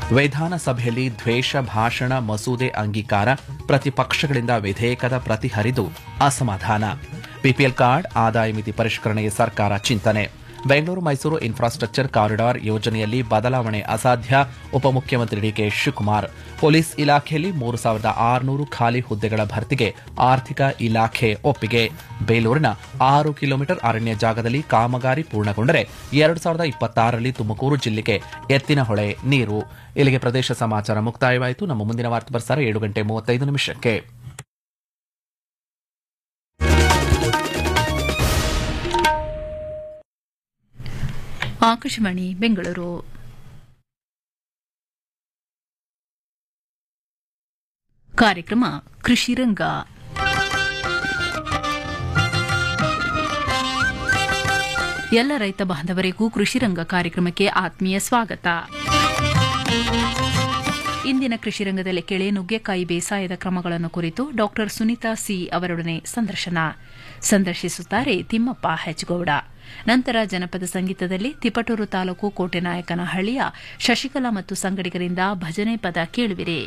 ವಿಧಾನಸಭೆಯಲ್ಲಿ ದ್ವೇಷ ಭಾಷಣ ಮಸೂದೆ ಅಂಗೀಕಾರ ಪ್ರತಿಪಕ್ಷಗಳಿಂದ ವಿಧೇಯಕದ ಪ್ರತಿ ಹರಿದು ಅಸಮಾಧಾನ ಬಿಪಿಎಲ್ ಕಾರ್ಡ್ ಆದಾಯ ಮಿತಿ ಪರಿಷ್ಕರಣೆಗೆ ಸರ್ಕಾರ ಚಿಂತನೆ ಬೆಂಗಳೂರು ಮೈಸೂರು ಇನ್ಫ್ರಾಸ್ಟ್ರಕ್ಚರ್ ಕಾರಿಡಾರ್ ಯೋಜನೆಯಲ್ಲಿ ಬದಲಾವಣೆ ಅಸಾಧ್ಯ ಉಪಮುಖ್ಯಮಂತ್ರಿ ಡಿಕೆ ಶಿವಕುಮಾರ್ ಪೊಲೀಸ್ ಇಲಾಖೆಯಲ್ಲಿ ಮೂರು ಸಾವಿರದ ಆರುನೂರು ಖಾಲಿ ಹುದ್ದೆಗಳ ಭರ್ತಿಗೆ ಆರ್ಥಿಕ ಇಲಾಖೆ ಒಪ್ಪಿಗೆ ಬೇಲೂರಿನ ಆರು ಕಿಲೋಮೀಟರ್ ಅರಣ್ಯ ಜಾಗದಲ್ಲಿ ಕಾಮಗಾರಿ ಪೂರ್ಣಗೊಂಡರೆ ಎರಡು ಸಾವಿರದ ಇಪ್ಪತ್ತಾರರಲ್ಲಿ ತುಮಕೂರು ಜಿಲ್ಲೆಗೆ ಎತ್ತಿನಹೊಳೆ ನೀರು ಇಲ್ಲಿಗೆ ಪ್ರದೇಶ ಸಮಾಚಾರ ಮುಕ್ತಾಯವಾಯಿತು ನಮ್ಮ ಮುಂದಿನ ವಾರ್ತೆ ಪ್ರಸಾರ ಏಳು ಗಂಟೆ ಮೂವತ್ತೈದು ನಿಮಿಷಕ್ಕೆ ಆಕಾಶವಾಣಿ ಬೆಂಗಳೂರು ಕಾರ್ಯಕ್ರಮ ಕೃಷಿರಂಗ ಎಲ್ಲ ರೈತ ಬಾಂಧವರಿಗೂ ಕೃಷಿರಂಗ ಕಾರ್ಯಕ್ರಮಕ್ಕೆ ಆತ್ಮೀಯ ಸ್ವಾಗತ ಇಂದಿನ ಕೃಷಿರಂಗದಲ್ಲಿ ಕೇಳಿ ನುಗ್ಗೆಕಾಯಿ ಬೇಸಾಯದ ಕ್ರಮಗಳನ್ನು ಕುರಿತು ಡಾಕ್ಟರ್ ಸುನೀತಾ ಸಿ ಅವರೊಡನೆ ಸಂದರ್ಶನ ಸಂದರ್ಶಿಸುತ್ತಾರೆ ತಿಮ್ಮಪ್ಪ ಹೆಚ್ಗೌಡ ನಂತರ ಜನಪದ ಸಂಗೀತದಲ್ಲಿ ತಿಪಟೂರು ತಾಲೂಕು ಕೋಟೆನಾಯಕನಹಳ್ಳಿಯ ಶಶಿಕಲಾ ಮತ್ತು ಸಂಗಡಿಗರಿಂದ ಭಜನೆ ಪದ ಕೇಳುವಿರಿ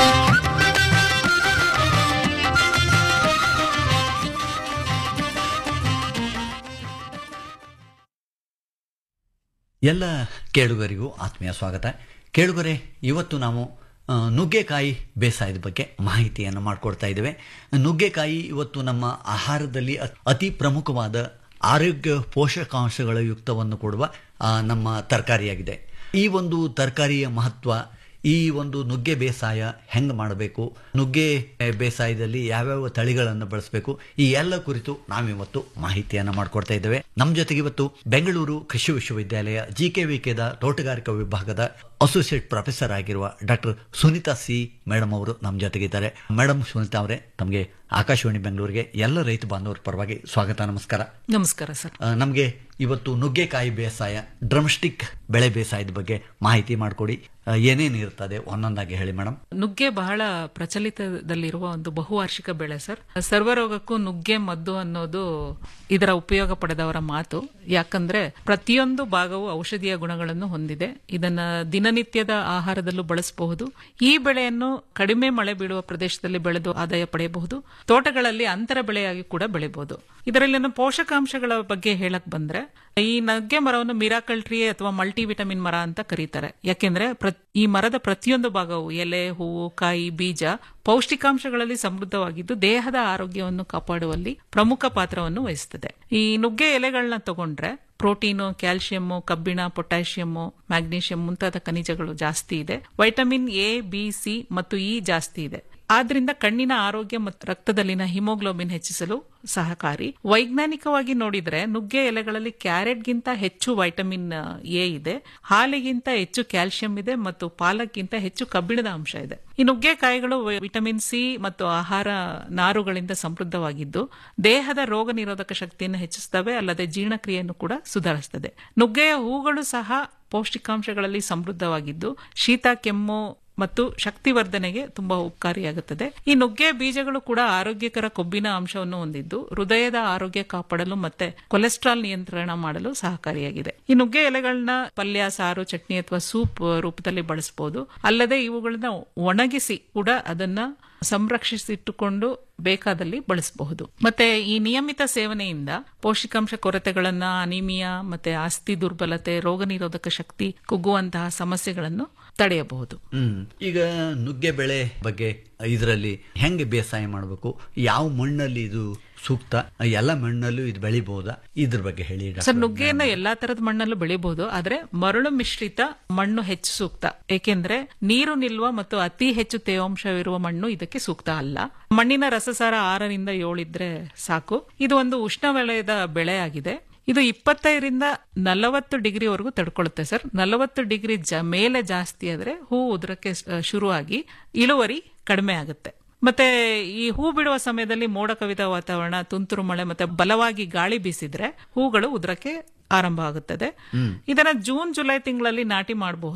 ಎಲ್ಲ ಕೇಳುಗರಿಗೂ ಆತ್ಮೀಯ ಸ್ವಾಗತ ಕೇಳುಗರೆ ಇವತ್ತು ನಾವು ಆ, ನುಗ್ಗೆಕಾಯಿ ಬೇಸಾಯದ ಬಗ್ಗೆ ಮಾಹಿತಿಯನ್ನು ಮಾಡಿಕೊಡ್ತಾ ಇದ್ದೇವೆ ನುಗ್ಗೆಕಾಯಿ ಇವತ್ತು ನಮ್ಮ ಆಹಾರದಲ್ಲಿ ಅ- ಅತಿ ಪ್ರಮುಖವಾದ ಆರೋಗ್ಯ ಪೋಷಕಾಂಶಗಳ ಯುಕ್ತವನ್ನು ಕೊಡುವ ಆ, ನಮ್ಮ ತರಕಾರಿಯಾಗಿದೆ ಈ ಒಂದು ತರಕಾರಿಯ ಮಹತ್ವ ಈ ಒಂದು ನುಗ್ಗೆ ಬೇಸಾಯ ಹೆಂಗೆ ಮಾಡಬೇಕು ನುಗ್ಗೆ ಬೇಸಾಯದಲ್ಲಿ ಯಾವ್ಯಾವ ತಳಿಗಳನ್ನು ಬಳಸಬೇಕು ಈ ಎಲ್ಲ ಕುರಿತು ನಾವಿವತ್ತು ಮಾಹಿತಿಯನ್ನು ಮಾಡಿಕೊಡ್ತಾ ಇದ್ದೇವೆ ನಮ್ಮ ಜೊತೆಗೆ ಇವತ್ತು ಬೆಂಗಳೂರು ಕೃಷಿ ವಿಶ್ವವಿದ್ಯಾಲಯ ಜಿ ಕೆ ವಿ ಕೆದ ತೋಟಗಾರಿಕಾ ವಿಭಾಗದ ಅಸೋಸಿಯೇಟ್ ಪ್ರೊಫೆಸರ್ ಆಗಿರುವ ಡಾಕ್ಟರ್ ಸುನೀತಾ ಸಿ ಮೇಡಮ್ ಅವರು ನಮ್ಮ ಜೊತೆಗಿದ್ದಾರೆ ಮೇಡಮ್ ಸುನೀತಾ ಅವರೇ ತಮಗೆ ಆಕಾಶವಾಣಿ ಬೆಂಗಳೂರಿಗೆ ಎಲ್ಲ ರೈತ ಬಾಂಧವರ ಪರವಾಗಿ ಸ್ವಾಗತ ನಮಸ್ಕಾರ ನಮಸ್ಕಾರ ಸರ್ ನಮಗೆ ಇವತ್ತು ನುಗ್ಗೆಕಾಯಿ ಬೇಸಾಯ ಡ್ರಮ್ಸ್ಟಿಕ್ ಬೆಳೆ ಬೇಸಾಯದ ಬಗ್ಗೆ ಮಾಹಿತಿ ಮಾಡಿಕೊಡಿ ಏನೇನು ಇರ್ತದೆ ಒಂದೊಂದಾಗಿ ಹೇಳಿ ಮೇಡಮ್ ನುಗ್ಗೆ ಬಹಳ ಪ್ರಚಲಿತದಲ್ಲಿರುವ ಒಂದು ಬಹುವಾರ್ಷಿಕ ಬೆಳೆ ಸರ್ ಸರ್ವರೋಗಕ್ಕೂ ನುಗ್ಗೆ ಮದ್ದು ಅನ್ನೋದು ಇದರ ಉಪಯೋಗ ಪಡೆದವರ ಮಾತು ಯಾಕಂದ್ರೆ ಪ್ರತಿಯೊಂದು ಭಾಗವು ಔಷಧೀಯ ಗುಣಗಳನ್ನು ಹೊಂದಿದೆ ಇದನ್ನ ದಿನನಿತ್ಯದ ಆಹಾರದಲ್ಲೂ ಬಳಸಬಹುದು ಈ ಬೆಳೆಯನ್ನು ಕಡಿಮೆ ಮಳೆ ಬೀಳುವ ಪ್ರದೇಶದಲ್ಲಿ ಬೆಳೆದು ಆದಾಯ ಪಡೆಯಬಹುದು ತೋಟಗಳಲ್ಲಿ ಅಂತರ ಬೆಳೆಯಾಗಿ ಕೂಡ ಬೆಳೆಯಬಹುದು ಇದರಲ್ಲಿನ ಪೋಷಕಾಂಶಗಳ ಬಗ್ಗೆ ಹೇಳಕ್ ಬಂದ್ರೆ ಈ ನಗ್ಗೆ ಮರವನ್ನು ಮಿರಾಕಲ್ ಟ್ರೀ ಅಥವಾ ಮಲ್ಟಿ ವಿಟಮಿನ್ ಮರ ಅಂತ ಕರೀತಾರೆ ಯಾಕೆಂದ್ರೆ ಪ್ರ- ಈ ಮರದ ಪ್ರತಿಯೊಂದು ಭಾಗವು ಎಲೆ ಹೂವು ಕಾಯಿ ಬೀಜ ಪೌಷ್ಟಿಕಾಂಶಗಳಲ್ಲಿ ಸಮೃದ್ಧವಾಗಿದ್ದು ದೇಹದ ಆರೋಗ್ಯವನ್ನು ಕಾಪಾಡುವಲ್ಲಿ ಪ್ರಮುಖ ಪಾತ್ರವನ್ನು ವಹಿಸುತ್ತದೆ ಈ ನುಗ್ಗೆ ಎಲೆಗಳನ್ನ ತಗೊಂಡ್ರೆ ಪ್ರೋಟೀನು ಕ್ಯಾಲ್ಸಿಯಮ್ಮು ಕಬ್ಬಿಣ ಪೊಟ್ಯಾಷಿಯಮ್ಮು ಮ್ಯಾಗ್ನೀಷಿಯಂ ಮುಂತಾದ ಖನಿಜಗಳು ಜಾಸ್ತಿ ಇದೆ ವೈಟಮಿನ್ ಎ ಬಿ ಸಿ ಮತ್ತು ಇ ಜಾಸ್ತಿ ಇದೆ ಆದ್ರಿಂದ ಕಣ್ಣಿನ ಆರೋಗ್ಯ ಮತ್ತು ರಕ್ತದಲ್ಲಿನ ಹಿಮೋಗ್ಲೋಬಿನ್ ಹೆಚ್ಚಿಸಲು ಸಹಕಾರಿ ವೈಜ್ಞಾನಿಕವಾಗಿ ನೋಡಿದ್ರೆ ನುಗ್ಗೆ ಎಲೆಗಳಲ್ಲಿ ಕ್ಯಾರೆಟ್ಗಿಂತ ಹೆಚ್ಚು ವೈಟಮಿನ್ ಎ ಇದೆ ಹಾಲಿಗಿಂತ ಹೆಚ್ಚು ಕ್ಯಾಲ್ಸಿಯಂ ಇದೆ ಮತ್ತು ಪಾಲಕ್ಗಿಂತ ಹೆಚ್ಚು ಕಬ್ಬಿಣದ ಅಂಶ ಇದೆ ಈ ನುಗ್ಗೆಕಾಯಿಗಳು ವಿ- ವಿಟಮಿನ್ ಸಿ ಮತ್ತು ಆಹಾರ ನಾರುಗಳಿಂದ ಸಮೃದ್ಧವಾಗಿದ್ದು ದೇಹದ ರೋಗ ನಿರೋಧಕ ಶಕ್ತಿಯನ್ನು ಹೆಚ್ಚಿಸುತ್ತವೆ ಅಲ್ಲದೆ ಜೀರ್ಣಕ್ರಿಯೆಯನ್ನು ಕೂಡ ಸುಧಾರಿಸುತ್ತದೆ ನುಗ್ಗೆಯ ಹೂಗಳು ಸಹ ಪೌಷ್ಟಿಕಾಂಶಗಳಲ್ಲಿ ಸಮೃದ್ಧವಾಗಿದ್ದು ಶೀತ ಕೆಮ್ಮು ಮತ್ತು ಶಕ್ತಿವರ್ಧನೆಗೆ ತುಂಬಾ ಉಪಕಾರಿಯಾಗುತ್ತದೆ ಈ ನುಗ್ಗೆ ಬೀಜಗಳು ಕೂಡ ಆರೋಗ್ಯಕರ ಕೊಬ್ಬಿನ ಅಂಶವನ್ನು ಹೊಂದಿದ್ದು ಹೃದಯದ ಆರೋಗ್ಯ ಕಾಪಾಡಲು ಮತ್ತೆ ಕೊಲೆಸ್ಟ್ರಾಲ್ ನಿಯಂತ್ರಣ ಮಾಡಲು ಸಹಕಾರಿಯಾಗಿದೆ ಈ ನುಗ್ಗೆ ಎಲೆಗಳನ್ನ ಪಲ್ಯ ಸಾರು ಚಟ್ನಿ ಅಥವಾ ಸೂಪ್ ರೂಪದಲ್ಲಿ ಬಳಸಬಹುದು ಅಲ್ಲದೆ ಇವುಗಳನ್ನ ಒಣಗಿಸಿ ಕೂಡ ಅದನ್ನ ಸಂರಕ್ಷಿಸಿಟ್ಟುಕೊಂಡು ಬೇಕಾದಲ್ಲಿ ಬಳಸಬಹುದು ಮತ್ತೆ ಈ ನಿಯಮಿತ ಸೇವನೆಯಿಂದ ಪೌಷ್ಟಿಕಾಂಶ ಕೊರತೆಗಳನ್ನ ಅನಿಮಿಯಾ ಮತ್ತೆ ಅಸ್ಥಿ ದುರ್ಬಲತೆ ರೋಗ ನಿರೋಧಕ ಶಕ್ತಿ ಕುಗ್ಗುವಂತಹ ಸಮಸ್ಯೆಗಳನ್ನು ತಡೆಯಬಹುದು ಹ್ಮ್ ಈಗ ನುಗ್ಗೆ ಬೆಳೆ ಬಗ್ಗೆ ಇದರಲ್ಲಿ ಹೆಂಗೆ ಬೇಸಾಯ ಮಾಡಬೇಕು ಯಾವ ಮಣ್ಣಲ್ಲಿ ಇದು ಸೂಕ್ತ ಎಲ್ಲ ಮಣ್ಣಲ್ಲೂ ಇದು ಬೆಳಿಬಹುದಾ ಇದ್ರ ಬಗ್ಗೆ ಹೇಳಿ ಡಾಕ್ಟರ್. ಸರ್ ನುಗ್ಗೆಯನ್ನ ಎಲ್ಲಾ ತರದ ಮಣ್ಣಲ್ಲೂ ಬೆಳಿಬಹುದು ಆದ್ರೆ ಮರಳು ಮಿಶ್ರಿತ ಮಣ್ಣು ಹೆಚ್ಚು ಸೂಕ್ತ ಏಕೆಂದ್ರೆ ನೀರು ನಿಲ್ಲುವ ಮತ್ತು ಅತಿ ಹೆಚ್ಚು ತೇವಾಂಶವಿರುವ ಮಣ್ಣು ಇದಕ್ಕೆ ಸೂಕ್ತ ಅಲ್ಲ ಮಣ್ಣಿನ ರಸಸಾರ ಆರರಿಂದ ಏಳಿದ್ರೆ ಸಾಕು ಇದು ಒಂದು ಉಷ್ಣವಲಯದ ಬೆಳೆ ಆಗಿದೆ ಇದು ಇಪ್ಪತ್ತೈದರಿಂದ ನಲವತ್ತು ಡಿಗ್ರಿವರೆಗೂ ತಡ್ಕೊಳ್ಳುತ್ತೆ ಸರ್ ನಲವತ್ತು ಡಿಗ್ರಿ ಜ ಮೇಲೆ ಜಾಸ್ತಿ ಆದ್ರೆ ಹೂ ಉದ್ರಕ್ಕೆ ಸ- ಶುರುವಾಗಿ ಇಳುವರಿ ಕಡಿಮೆ ಆಗುತ್ತೆ ಮತ್ತೆ ಈ ಹೂ ಬಿಡುವ ಸಮಯದಲ್ಲಿ ಮೋಡ ಕವಿದ ವಾತಾವರಣ ತುಂತುರು ಮಳೆ ಮತ್ತೆ ಬಲವಾಗಿ ಗಾಳಿ ಬೀಸಿದ್ರೆ ಹೂಗಳು ಉದ್ರಕ್ಕೆ ಆರಂಭ ಆಗುತ್ತದೆ ಇದನ್ನ ಜೂನ್ ಜುಲೈ ತಿಂಗಳಲ್ಲಿ ನಾಟಿ ಮಾಡಬಹುದು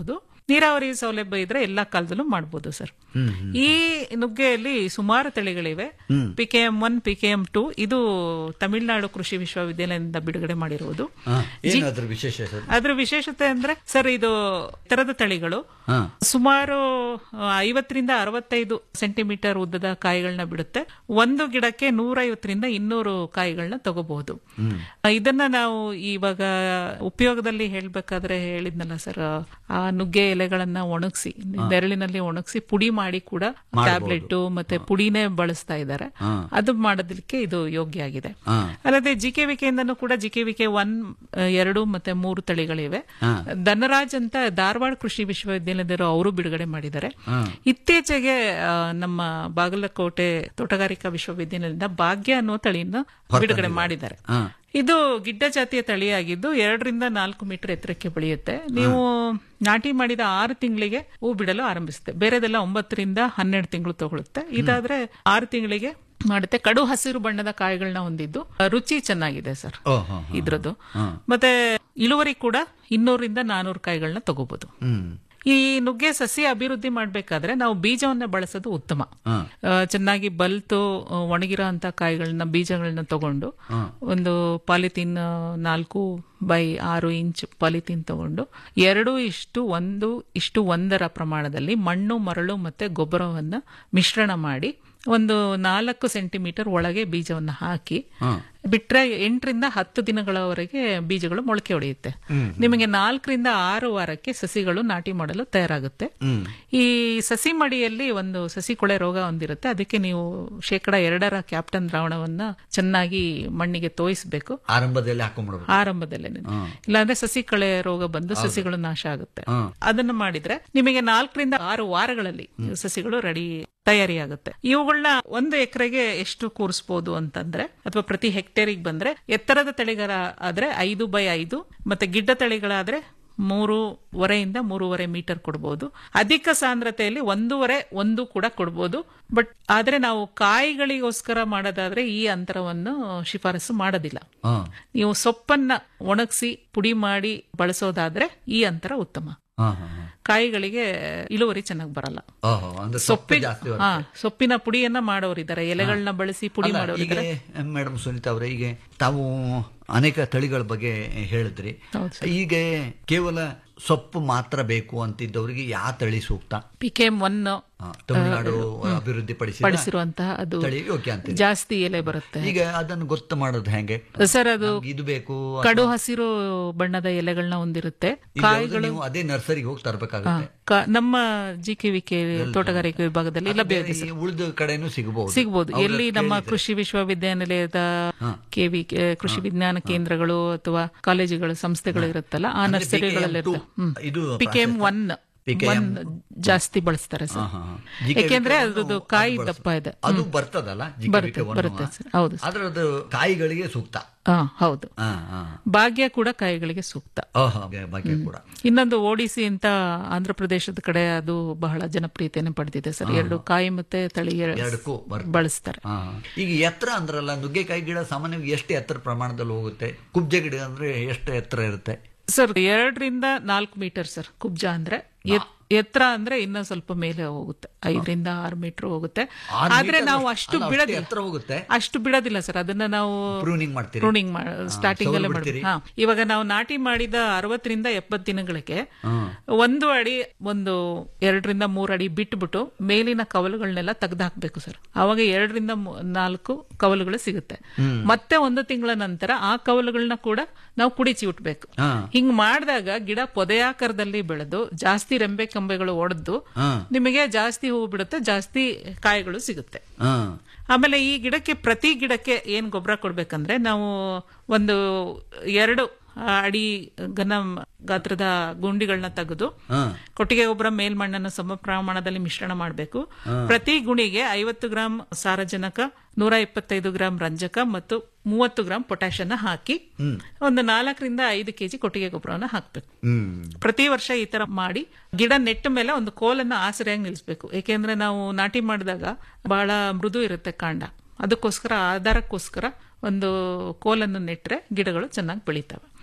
ನೀರಾವರಿ ಸೌಲಭ್ಯ ಇದ್ರೆ ಎಲ್ಲಾ ಕಾಲದಲ್ಲೂ ಮಾಡ್ಬೋದು ಸರ್ ಈ ನುಗ್ಗೆಯಲ್ಲಿ ಸುಮಾರು ತಳಿಗಳಿವೆ P K M one P K M two ಇದು ತಮಿಳುನಾಡು ಕೃಷಿ ವಿಶ್ವವಿದ್ಯಾಲಯದಿಂದ ಬಿಡುಗಡೆ ಮಾಡಿರುವುದು ಹಾ, ಏನು ಅದ್ರ ವಿಶೇಷ ಸರ್ ಅದ್ರ ವಿಶೇಷತೆ ಅಂದ್ರೆ ಸರ್ ಇದು ತರದ ತಳಿಗಳು ಹಾ. ಸುಮಾರು ಆ, ಐವತ್ತರಿಂದ ಅರವತ್ತೈದು ಸೆಂಟಿಮೀಟರ್ ಉದ್ದದ ಕಾಯಿಗಳನ್ನ ಬಿಡುತ್ತೆ ಒಂದು ಗಿಡಕ್ಕೆ ನೂರೈವತ್ತರಿಂದ ಇನ್ನೂರು ಕಾಯಿಗಳನ್ನ ತಗೋಬಹುದು ಇದನ್ನ ನಾವು ಇವಾಗ ಉಪಯೋಗದಲ್ಲಿ ಹೇಳ್ಬೇಕಾದ್ರೆ ಹೇಳಿದ್ನಲ್ಲ ಸರ್ ಆ ನುಗ್ಗೆ ಎಲೆಗಳನ್ನ ಒಣಗಿಸಿ ನೆರಳಿನಲ್ಲಿ ಒಣಗಿಸಿ ಪುಡಿ ಮಾಡಿ ಕೂಡ ಟ್ಯಾಬ್ಲೆಟ್ ಮತ್ತೆ ಪುಡಿನೇ ಬಳಸ್ತಾ ಇದ್ದಾರೆ ಅದು ಮಾಡೋದಕ್ಕೆ ಇದು ಯೋಗ್ಯ ಆಗಿದೆ ಹಾ. ಅಲ್ಲದೆ ಜಿಕೆವಿಕೆಯಿಂದನೂ ಕೂಡ ಜಿಕೆವಿಕೆ ಒನ್ ಎರಡು ಮತ್ತೆ ಮೂರು ತಳಿಗಳಿವೆ ಧನರಾಜ್ ಅಂತ ಧಾರವಾಡ ಕೃಷಿ ವಿಶ್ವವಿದ್ಯಾಲಯದವರು ಅವರು ಬಿಡುಗಡೆ ಮಾಡಿದ್ದಾರೆ ಇತ್ತೀಚೆಗೆ ಆ, ನಮ್ಮ ಬಾಗಲಕೋಟೆ ತೋಟಗಾರಿಕಾ ವಿಶ್ವವಿದ್ಯಾಲಯದಿಂದ ಭಾಗ್ಯ ಅನ್ನೋ ತಳಿಯನ್ನು ಬಿಡುಗಡೆ ಮಾಡಿದ್ದಾರೆ ಹಾ. ಇದು ಗಿಡ್ಡ ಜಾತಿಯ ತಳಿಯಾಗಿದ್ದು ಎರಡರಿಂದ ನಾಲ್ಕು ಮೀಟರ್ ಎತ್ತರಕ್ಕೆ ಬೆಳೆಯುತ್ತೆ ನೀವು ನಾಟಿ ಮಾಡಿದ ಆರು ತಿಂಗಳಿಗೆ ಹೂ ಬಿಡಲು ಆರಂಭಿಸುತ್ತೆ ಬೇರೆದೆಲ್ಲ ಒಂಬತ್ತರಿಂದ ಹನ್ನೆರಡು ತಿಂಗಳು ತಗೊಳುತ್ತೆ ಇದಾದ್ರೆ ಆರು ತಿಂಗಳಿಗೆ ಮಾಡುತ್ತೆ ಕಡು ಹಸಿರು ಬಣ್ಣದ ಕಾಯಿಗಳನ್ನ ಹೊಂದಿದ್ದು ರುಚಿ ಚೆನ್ನಾಗಿದೆ ಸರ್ ಓ, ಹಾ, ಹಾ. ಇದ್ರದ್ದು ಮತ್ತೆ ಇಳುವರಿ ಕೂಡ ಇನ್ನೂರಿಂದ ನಾನೂರು ಕಾಯಿಗಳನ್ನ ತಗೋಬಹುದು ಹ್ಮ್ ಈ ನುಗ್ಗೆ ಸಸ್ಯ ಅಭಿವೃದ್ಧಿ ಮಾಡಬೇಕಾದ್ರೆ ನಾವು ಬೀಜವನ್ನ ಬಳಸೋದು ಉತ್ತಮ ಹಾ. ಆ, ಚೆನ್ನಾಗಿ ಬಲ್ತು ಆ, ಒಣಗಿರೋ ಅಂತ ಕಾಯಿಗಳನ್ನ ಬೀಜಗಳನ್ನ ತಗೊಂಡು ಒಂದು ಪಾಲಿಥೀನ್ ಆ, ನಾಲ್ಕು ಬೈ ಆರು ಇಂಚ್ ಪಾಲಿಥೀನ್ ತಗೊಂಡು ಎರಡು ಇಷ್ಟು ಒಂದು ಇಷ್ಟು ಒಂದರ ಪ್ರಮಾಣದಲ್ಲಿ ಮಣ್ಣು ಮರಳು ಮತ್ತೆ ಗೊಬ್ಬರವನ್ನ ಮಿಶ್ರಣ ಮಾಡಿ ಒಂದು ನಾಲ್ಕು ಸೆಂಟಿಮೀಟರ್ ಒಳಗೆ ಬೀಜವನ್ನ ಹಾಕಿ ಬಿಟ್ರೆ ಎಂಟರಿಂದ ಹತ್ತು ದಿನಗಳವರೆಗೆ ಬೀಜಗಳು ಮೊಳಕೆ ಹೊಡೆಯುತ್ತೆ ನಿಮಗೆ ನಾಲ್ಕರಿಂದ ಆರು ವಾರಕ್ಕೆ ಸಸಿಗಳು ನಾಟಿ ಮಾಡಲು ತಯಾರಾಗುತ್ತೆ ಈ ಸಸಿ ಮಡಿಯಲ್ಲಿ ಒಂದು ಸಸಿ ಕೊಳೆ ರೋಗ ಹೊಂದಿರುತ್ತೆ ಅದಕ್ಕೆ ನೀವು ಶೇಕಡ ಎರಡರ ಕ್ಯಾಪ್ಟನ್ ದ್ರಾವಣವನ್ನ ಚೆನ್ನಾಗಿ ಮಣ್ಣಿಗೆ ತೋಯಿಸ್ಬೇಕು ಆರಂಭದಲ್ಲಿ ಹಾಕೊಂಡ್ಬಿಡ್ಬೇಕು ಆರಂಭದಲ್ಲೇ ಇಲ್ಲಾಂದ್ರೆ ಸಸಿ ಕಳೆ ರೋಗ ಬಂದು ಸಸಿಗಳು ನಾಶ ಆಗುತ್ತೆ ಅದನ್ನ ಮಾಡಿದ್ರೆ ನಿಮಗೆ ನಾಲ್ಕರಿಂದ ಆರು ವಾರಗಳಲ್ಲಿ ಸಸಿಗಳು ರೆಡಿ ತಯಾರಿಯಾಗುತ್ತೆ ಇವುಗಳನ್ನ ಒಂದು ಎಕರೆಗೆ ಎಷ್ಟು ಕೂರಿಸಬಹುದು ಅಂತಂದ್ರೆ ಅಥವಾ ಪ್ರತಿ ಹೆಕ್ಟೇರಿಗೆ ಬಂದ್ರೆ ಎತ್ತರದ ತಳಿಗಳ ಆದ್ರೆ ಐದು ಬೈ ಐದು ಮತ್ತೆ ಗಿಡ್ಡ ತಳಿಗಳಾದ್ರೆ ಮೂರುವರೆಯಿಂದ ಮೂರುವರೆ ಮೀಟರ್ ಕೊಡ್ಬೋದು ಅಧಿಕ ಸಾಂದ್ರತೆಯಲ್ಲಿ ಒಂದೂವರೆ ಒಂದು ಕೂಡ ಕೊಡ್ಬೋದು ಬಟ್ ಆದ್ರೆ ನಾವು ಕಾಯಿಗಳಿಗೋಸ್ಕರ ಮಾಡೋದಾದ್ರೆ ಈ ಅಂತರವನ್ನು ಶಿಫಾರಸು ಮಾಡೋದಿಲ್ಲ ಹಾ. ನೀವು ಸೊಪ್ಪನ್ನ ಒಣಗಿಸಿ ಪುಡಿ ಮಾಡಿ ಬಳಸೋದಾದ್ರೆ ಈ ಅಂತರ ಉತ್ತಮ ಹಾ, ಹಾ, ಹಾ. ಕಾಯಿಗಳಿಗೆ ಇಳುವರಿ ಚೆನ್ನಾಗಿ ಬರಲ್ಲ ಓಹೋ, ಅಂದ್ರೆ ಸೊಪ್ಪು ಸೊಪ್ಪಿ ಜಾಸ್ತಿ ಹಾ ಸೊಪ್ಪಿನ ಪುಡಿಯನ್ನ ಮಾಡೋರಿದ್ದಾರೆ ಎಲೆಗಳನ್ನ ಬಳಸಿ ಪುಡಿ ಅಲ್ಲ, ಮಾಡೋರಿದ್ದಾರೆ ಈಗ ಮೇಡಮ್ ಸುನೀತಾ ಅವರೇ ಈಗ ತಾವು ಅನೇಕ ತಳಿಗಳ ಬಗ್ಗೆ ಹೇಳಿದ್ರಿ ಹೌದು ಈಗ ಕೇವಲ ಸೊಪ್ಪು ಮಾತ್ರ ಬೇಕು ಅಂತಿದ್ದವರಿಗೆ ಯಾವ ತಳಿ ಸೂಕ್ತ ಪಿ ಕೆ ಎಂ ಒನ್ ಹಾ, ತಮಿಳುನಾಡು ಅಭಿವೃದ್ಧಿ ಪಡಿಸಿರುವಂತಹ ಅದು ತಳಿ ಯೋಗ್ಯ ಅಂತೀರಿ ಜಾಸ್ತಿ ಎಲೆ ಬರುತ್ತೆ ಈಗ ಅದನ್ನು ಗೊತ್ತು ಮಾಡೋದು ಹೆಂಗೆ ಸರ್ ಅದು ನಮ್ಗೆ ಇದು ಬೇಕು ಕಡು ಹಸಿರು ಬಣ್ಣದ ಎಲೆಗಳನ್ನ ಹೊಂದಿರುತ್ತೆ ಇಲ್ಲಿ ಯಾವ್ದು ನೀವು ಅದೇ ನರ್ಸರಿಗೆ ಹೋಗಿ ತರಬೇಕಾಗುತ್ತೆ ಕ- ನಮ್ಮ ಜಿ ಕೆ ವಿ ಕೆ ತೋಟಗಾರಿಕೆ ವಿಭಾಗದಲ್ಲಿ ಲಭ್ಯವಿದೆ ಸರ್ ಉಳಿದ ಕಡೆನೂ ಸಿಗಬಹುದು ಸಿಗ್ಬೋದು ಎಲ್ಲಿ ನಮ್ಮ ಕೃಷಿ ವಿಶ್ವವಿದ್ಯಾನಿಲಯದ ಕೆವಿ ಕೃಷಿ ವಿಜ್ಞಾನ ಕೇಂದ್ರಗಳು ಅಥವಾ ಕಾಲೇಜುಗಳು ಸಂಸ್ಥೆಗಳು ಇರುತ್ತಲ್ಲ ಆ ನರ್ಸರಿಗಳಲ್ಲಿ PKM2 ಇದು P K M one one ಜಾಸ್ತಿ ಬಳಸ್ತಾರೆ ಸರ್ ಹಾ, ಹಾ. ಯಾಕೆಂದ್ರೆ GKV ಅದ್ರದ್ದು ಕಾಯಿ ದಪ್ಪ ಇದೆ ಅದು ಬರ್ತದಲ್ಲ ಬರುತ್ತೆ, ಬರುತ್ತೆ ಸರ್. ಹೌದು ಆದ್ರೆ ಅದು ಕಾಯಿಗಳಿಗೆ ಸೂಕ್ತ ಹಾ ಹೌದು ಹಾ, ಹಾ. ಭಾಗ್ಯ ಕೂಡ ಕಾಯಿಗಳಿಗೆ ಸೂಕ್ತ ಓಹೋ, ಬಗ್ಗೆ ಕೂಡ ಇನ್ನೊಂದು ಓಡಿಸಿ ಅಂತ ಆಂಧ್ರ ಪ್ರದೇಶದ ಕಡೆ ಅದು ಬಹಳ ಜನಪ್ರಿಯತೆಯನ್ನು ಪಡೆದಿದೆ ಸರ್ ಎರಡು ಕಾಯಿ ಮತ್ತೆ ತಳಿ ಎರ- ಎರಡಕ್ಕೂ ಬರ್ತದೆ. ಬಳಸ್ತಾರೆ ಹಾ. ಈಗ ಎತ್ತರ ಅಂದ್ರಲ್ಲ ನುಗ್ಗೆಕಾಯಿ ಗಿಡ ಸಾಮಾನ್ಯವಾಗಿ ಎಷ್ಟು ಎತ್ತರ ಪ್ರಮಾಣದಲ್ಲಿ ಹೋಗುತ್ತೆ ಕುಬ್ಜೆ ಗಿಡ ಅಂದ್ರೆ ಎಷ್ಟು ಎತ್ತರ ಇರುತ್ತೆ ಸರ್ ಎರಡರಿಂದ ನಾಲ್ಕು ಮೀಟರ್ ಸರ್ ಕುಬ್ಜ ಅಂದ್ರೆ ಎತ್- ಎತ್ತರ ಅಂದ್ರೆ ಇನ್ನೂ ಸ್ವಲ್ಪ ಮೇಲೆ ಹೋಗುತ್ತೆ ಐದರಿಂದ ಆರು ಮೀಟರ್ ಹೋಗುತ್ತೆ ಆರು ಆದ್ರೆ meter ನಾವು ಅಷ್ಟು- ಅಷ್ಟು ಅಲ್ಲ, ಅಷ್ಟು ಬಿಡೋದಿಲ್ಲ ಎತ್ತರ ಹೋಗುತ್ತೆ ಅಷ್ಟು ಬಿಡೋದಿಲ್ಲ ಸರ್ ಅದನ್ನ ನಾವು ಪ್ರೂನಿಂಗ್ ಮಾಡ್ತೀರಿ ಪ್ರೂನಿಂಗ್ ಸ್ಟಾರ್ಟಿಂಗ್ ಅಲ್ಲೇ ಸೌರು ಮಾಡ್ತೀವಿ ಬಿಡ್ತೀರಿ? ಹಾ ಇವಾಗ ನಾವು ನಾಟಿ ಮಾಡಿದ ಅರವತ್ತರಿಂದ ಎಪ್ಪತ್ತು ದಿನಗಳಿಗೆ ಒಂದು ಅಡಿ ಒಂದು ಎರಡರಿಂದ ಮೂರು ಅಡಿ ಬಿಟ್ಬಿಟ್ಟು ಮೇಲಿನ ಕವಲುಗಳನ್ನೆಲ್ಲ ತೆಗೆದು ಹಾಕ್ಬೇಕು ಸರ್ ಅವಾಗ ಎರಡರಿಂದ ಮೂ- ನಾಲ್ಕು ಕವಲುಗಳು ಸಿಗುತ್ತೆ ಮತ್ತೆ ಒಂದು ತಿಂಗಳ ನಂತರ ಆ ಕವಲುಗಳನ್ನ ಕೂಡ ನಾವು ಕುಡಿಚಿ ಉಟ್ಬೇಕು ಹಾ. ಹಿಂಗ್ ಮಾಡಿದಾಗ ಗಿಡ ಪೊದೆಯಾಕಾರದಲ್ಲಿ ಬೆಳೆದು ಜಾಸ್ತಿ ರೆಂಬೆ ಕಂಬೆಗಳು ಒಡೆದು ಹಾ. ನಿಮಗೆ ಜಾಸ್ತಿ ಹೂವು ಬಿಡುತ್ತೆ ಜಾಸ್ತಿ ಕಾಯಿಗಳು ಸಿಗುತ್ತೆ ಹಾ ಆಮೇಲೆ ಈ ಗಿಡಕ್ಕೆ ಪ್ರತಿ ಗಿಡಕ್ಕೆ ಏನ್ ಗೊಬ್ಬರ ಕೊಡ್ಬೇಕಂದ್ರೆ ನಾವು ಒಂದು ಎರಡು ಅಡಿ ಘನ ಗಾತ್ರದ ಗುಂಡಿಗಳನ್ನ ತೆಗೆದು ಹಾ ಕೊಟ್ಟಿಗೆ ಗೊಬ್ಬರ ಮೇಲ್ಮಣ್ಣನ್ನು ಸಮ ಪ್ರಮಾಣದಲ್ಲಿ ಮಿಶ್ರಣ ಮಾಡಬೇಕು ಪ್ರತಿ ಗುಣಿಗೆ ಐವತ್ತು ಗ್ರಾಂ ಸಾರಜನಕ ನೂರ ಇಪ್ಪತ್ತೈದು ಗ್ರಾಂ ರಂಜಕ ಮತ್ತು ಮೂವತ್ತು ಗ್ರಾಂ ಪೊಟ್ಯಾಷನ್ನ ಹಾಕಿ ಒಂದು ನಾಲ್ಕರಿಂದ ಐದು ಕೆಜಿ ಕೊಟ್ಟಿಗೆ ಗೊಬ್ಬರವನ್ನು ಹಾಕಬೇಕು ಹ್ಮ್ ಪ್ರತಿ ವರ್ಷ ಈ ತರ ಮಾಡಿ ಗಿಡ ನೆಟ್ಟ ಮೇಲೆ ಒಂದು ಕೋಲನ್ನ ಆಸರೆಯಾಗಿ ನಿಲ್ಲಿಸಬೇಕು ಏಕೆಂದ್ರೆ ನಾವು ನಾಟಿ ಮಾಡಿದಾಗ ಬಹಳ ಮೃದು ಇರುತ್ತೆ ಕಾಂಡ ಅದಕ್ಕೋಸ್ಕರ ಆಧಾರಕ್ಕೋಸ್ಕರ ಒಂದು ಕೋಲನ್ನು ನೆಟ್ರೆ ಗಿಡಗಳು ಚೆನ್ನಾಗಿ ಬೆಳಿತವೆ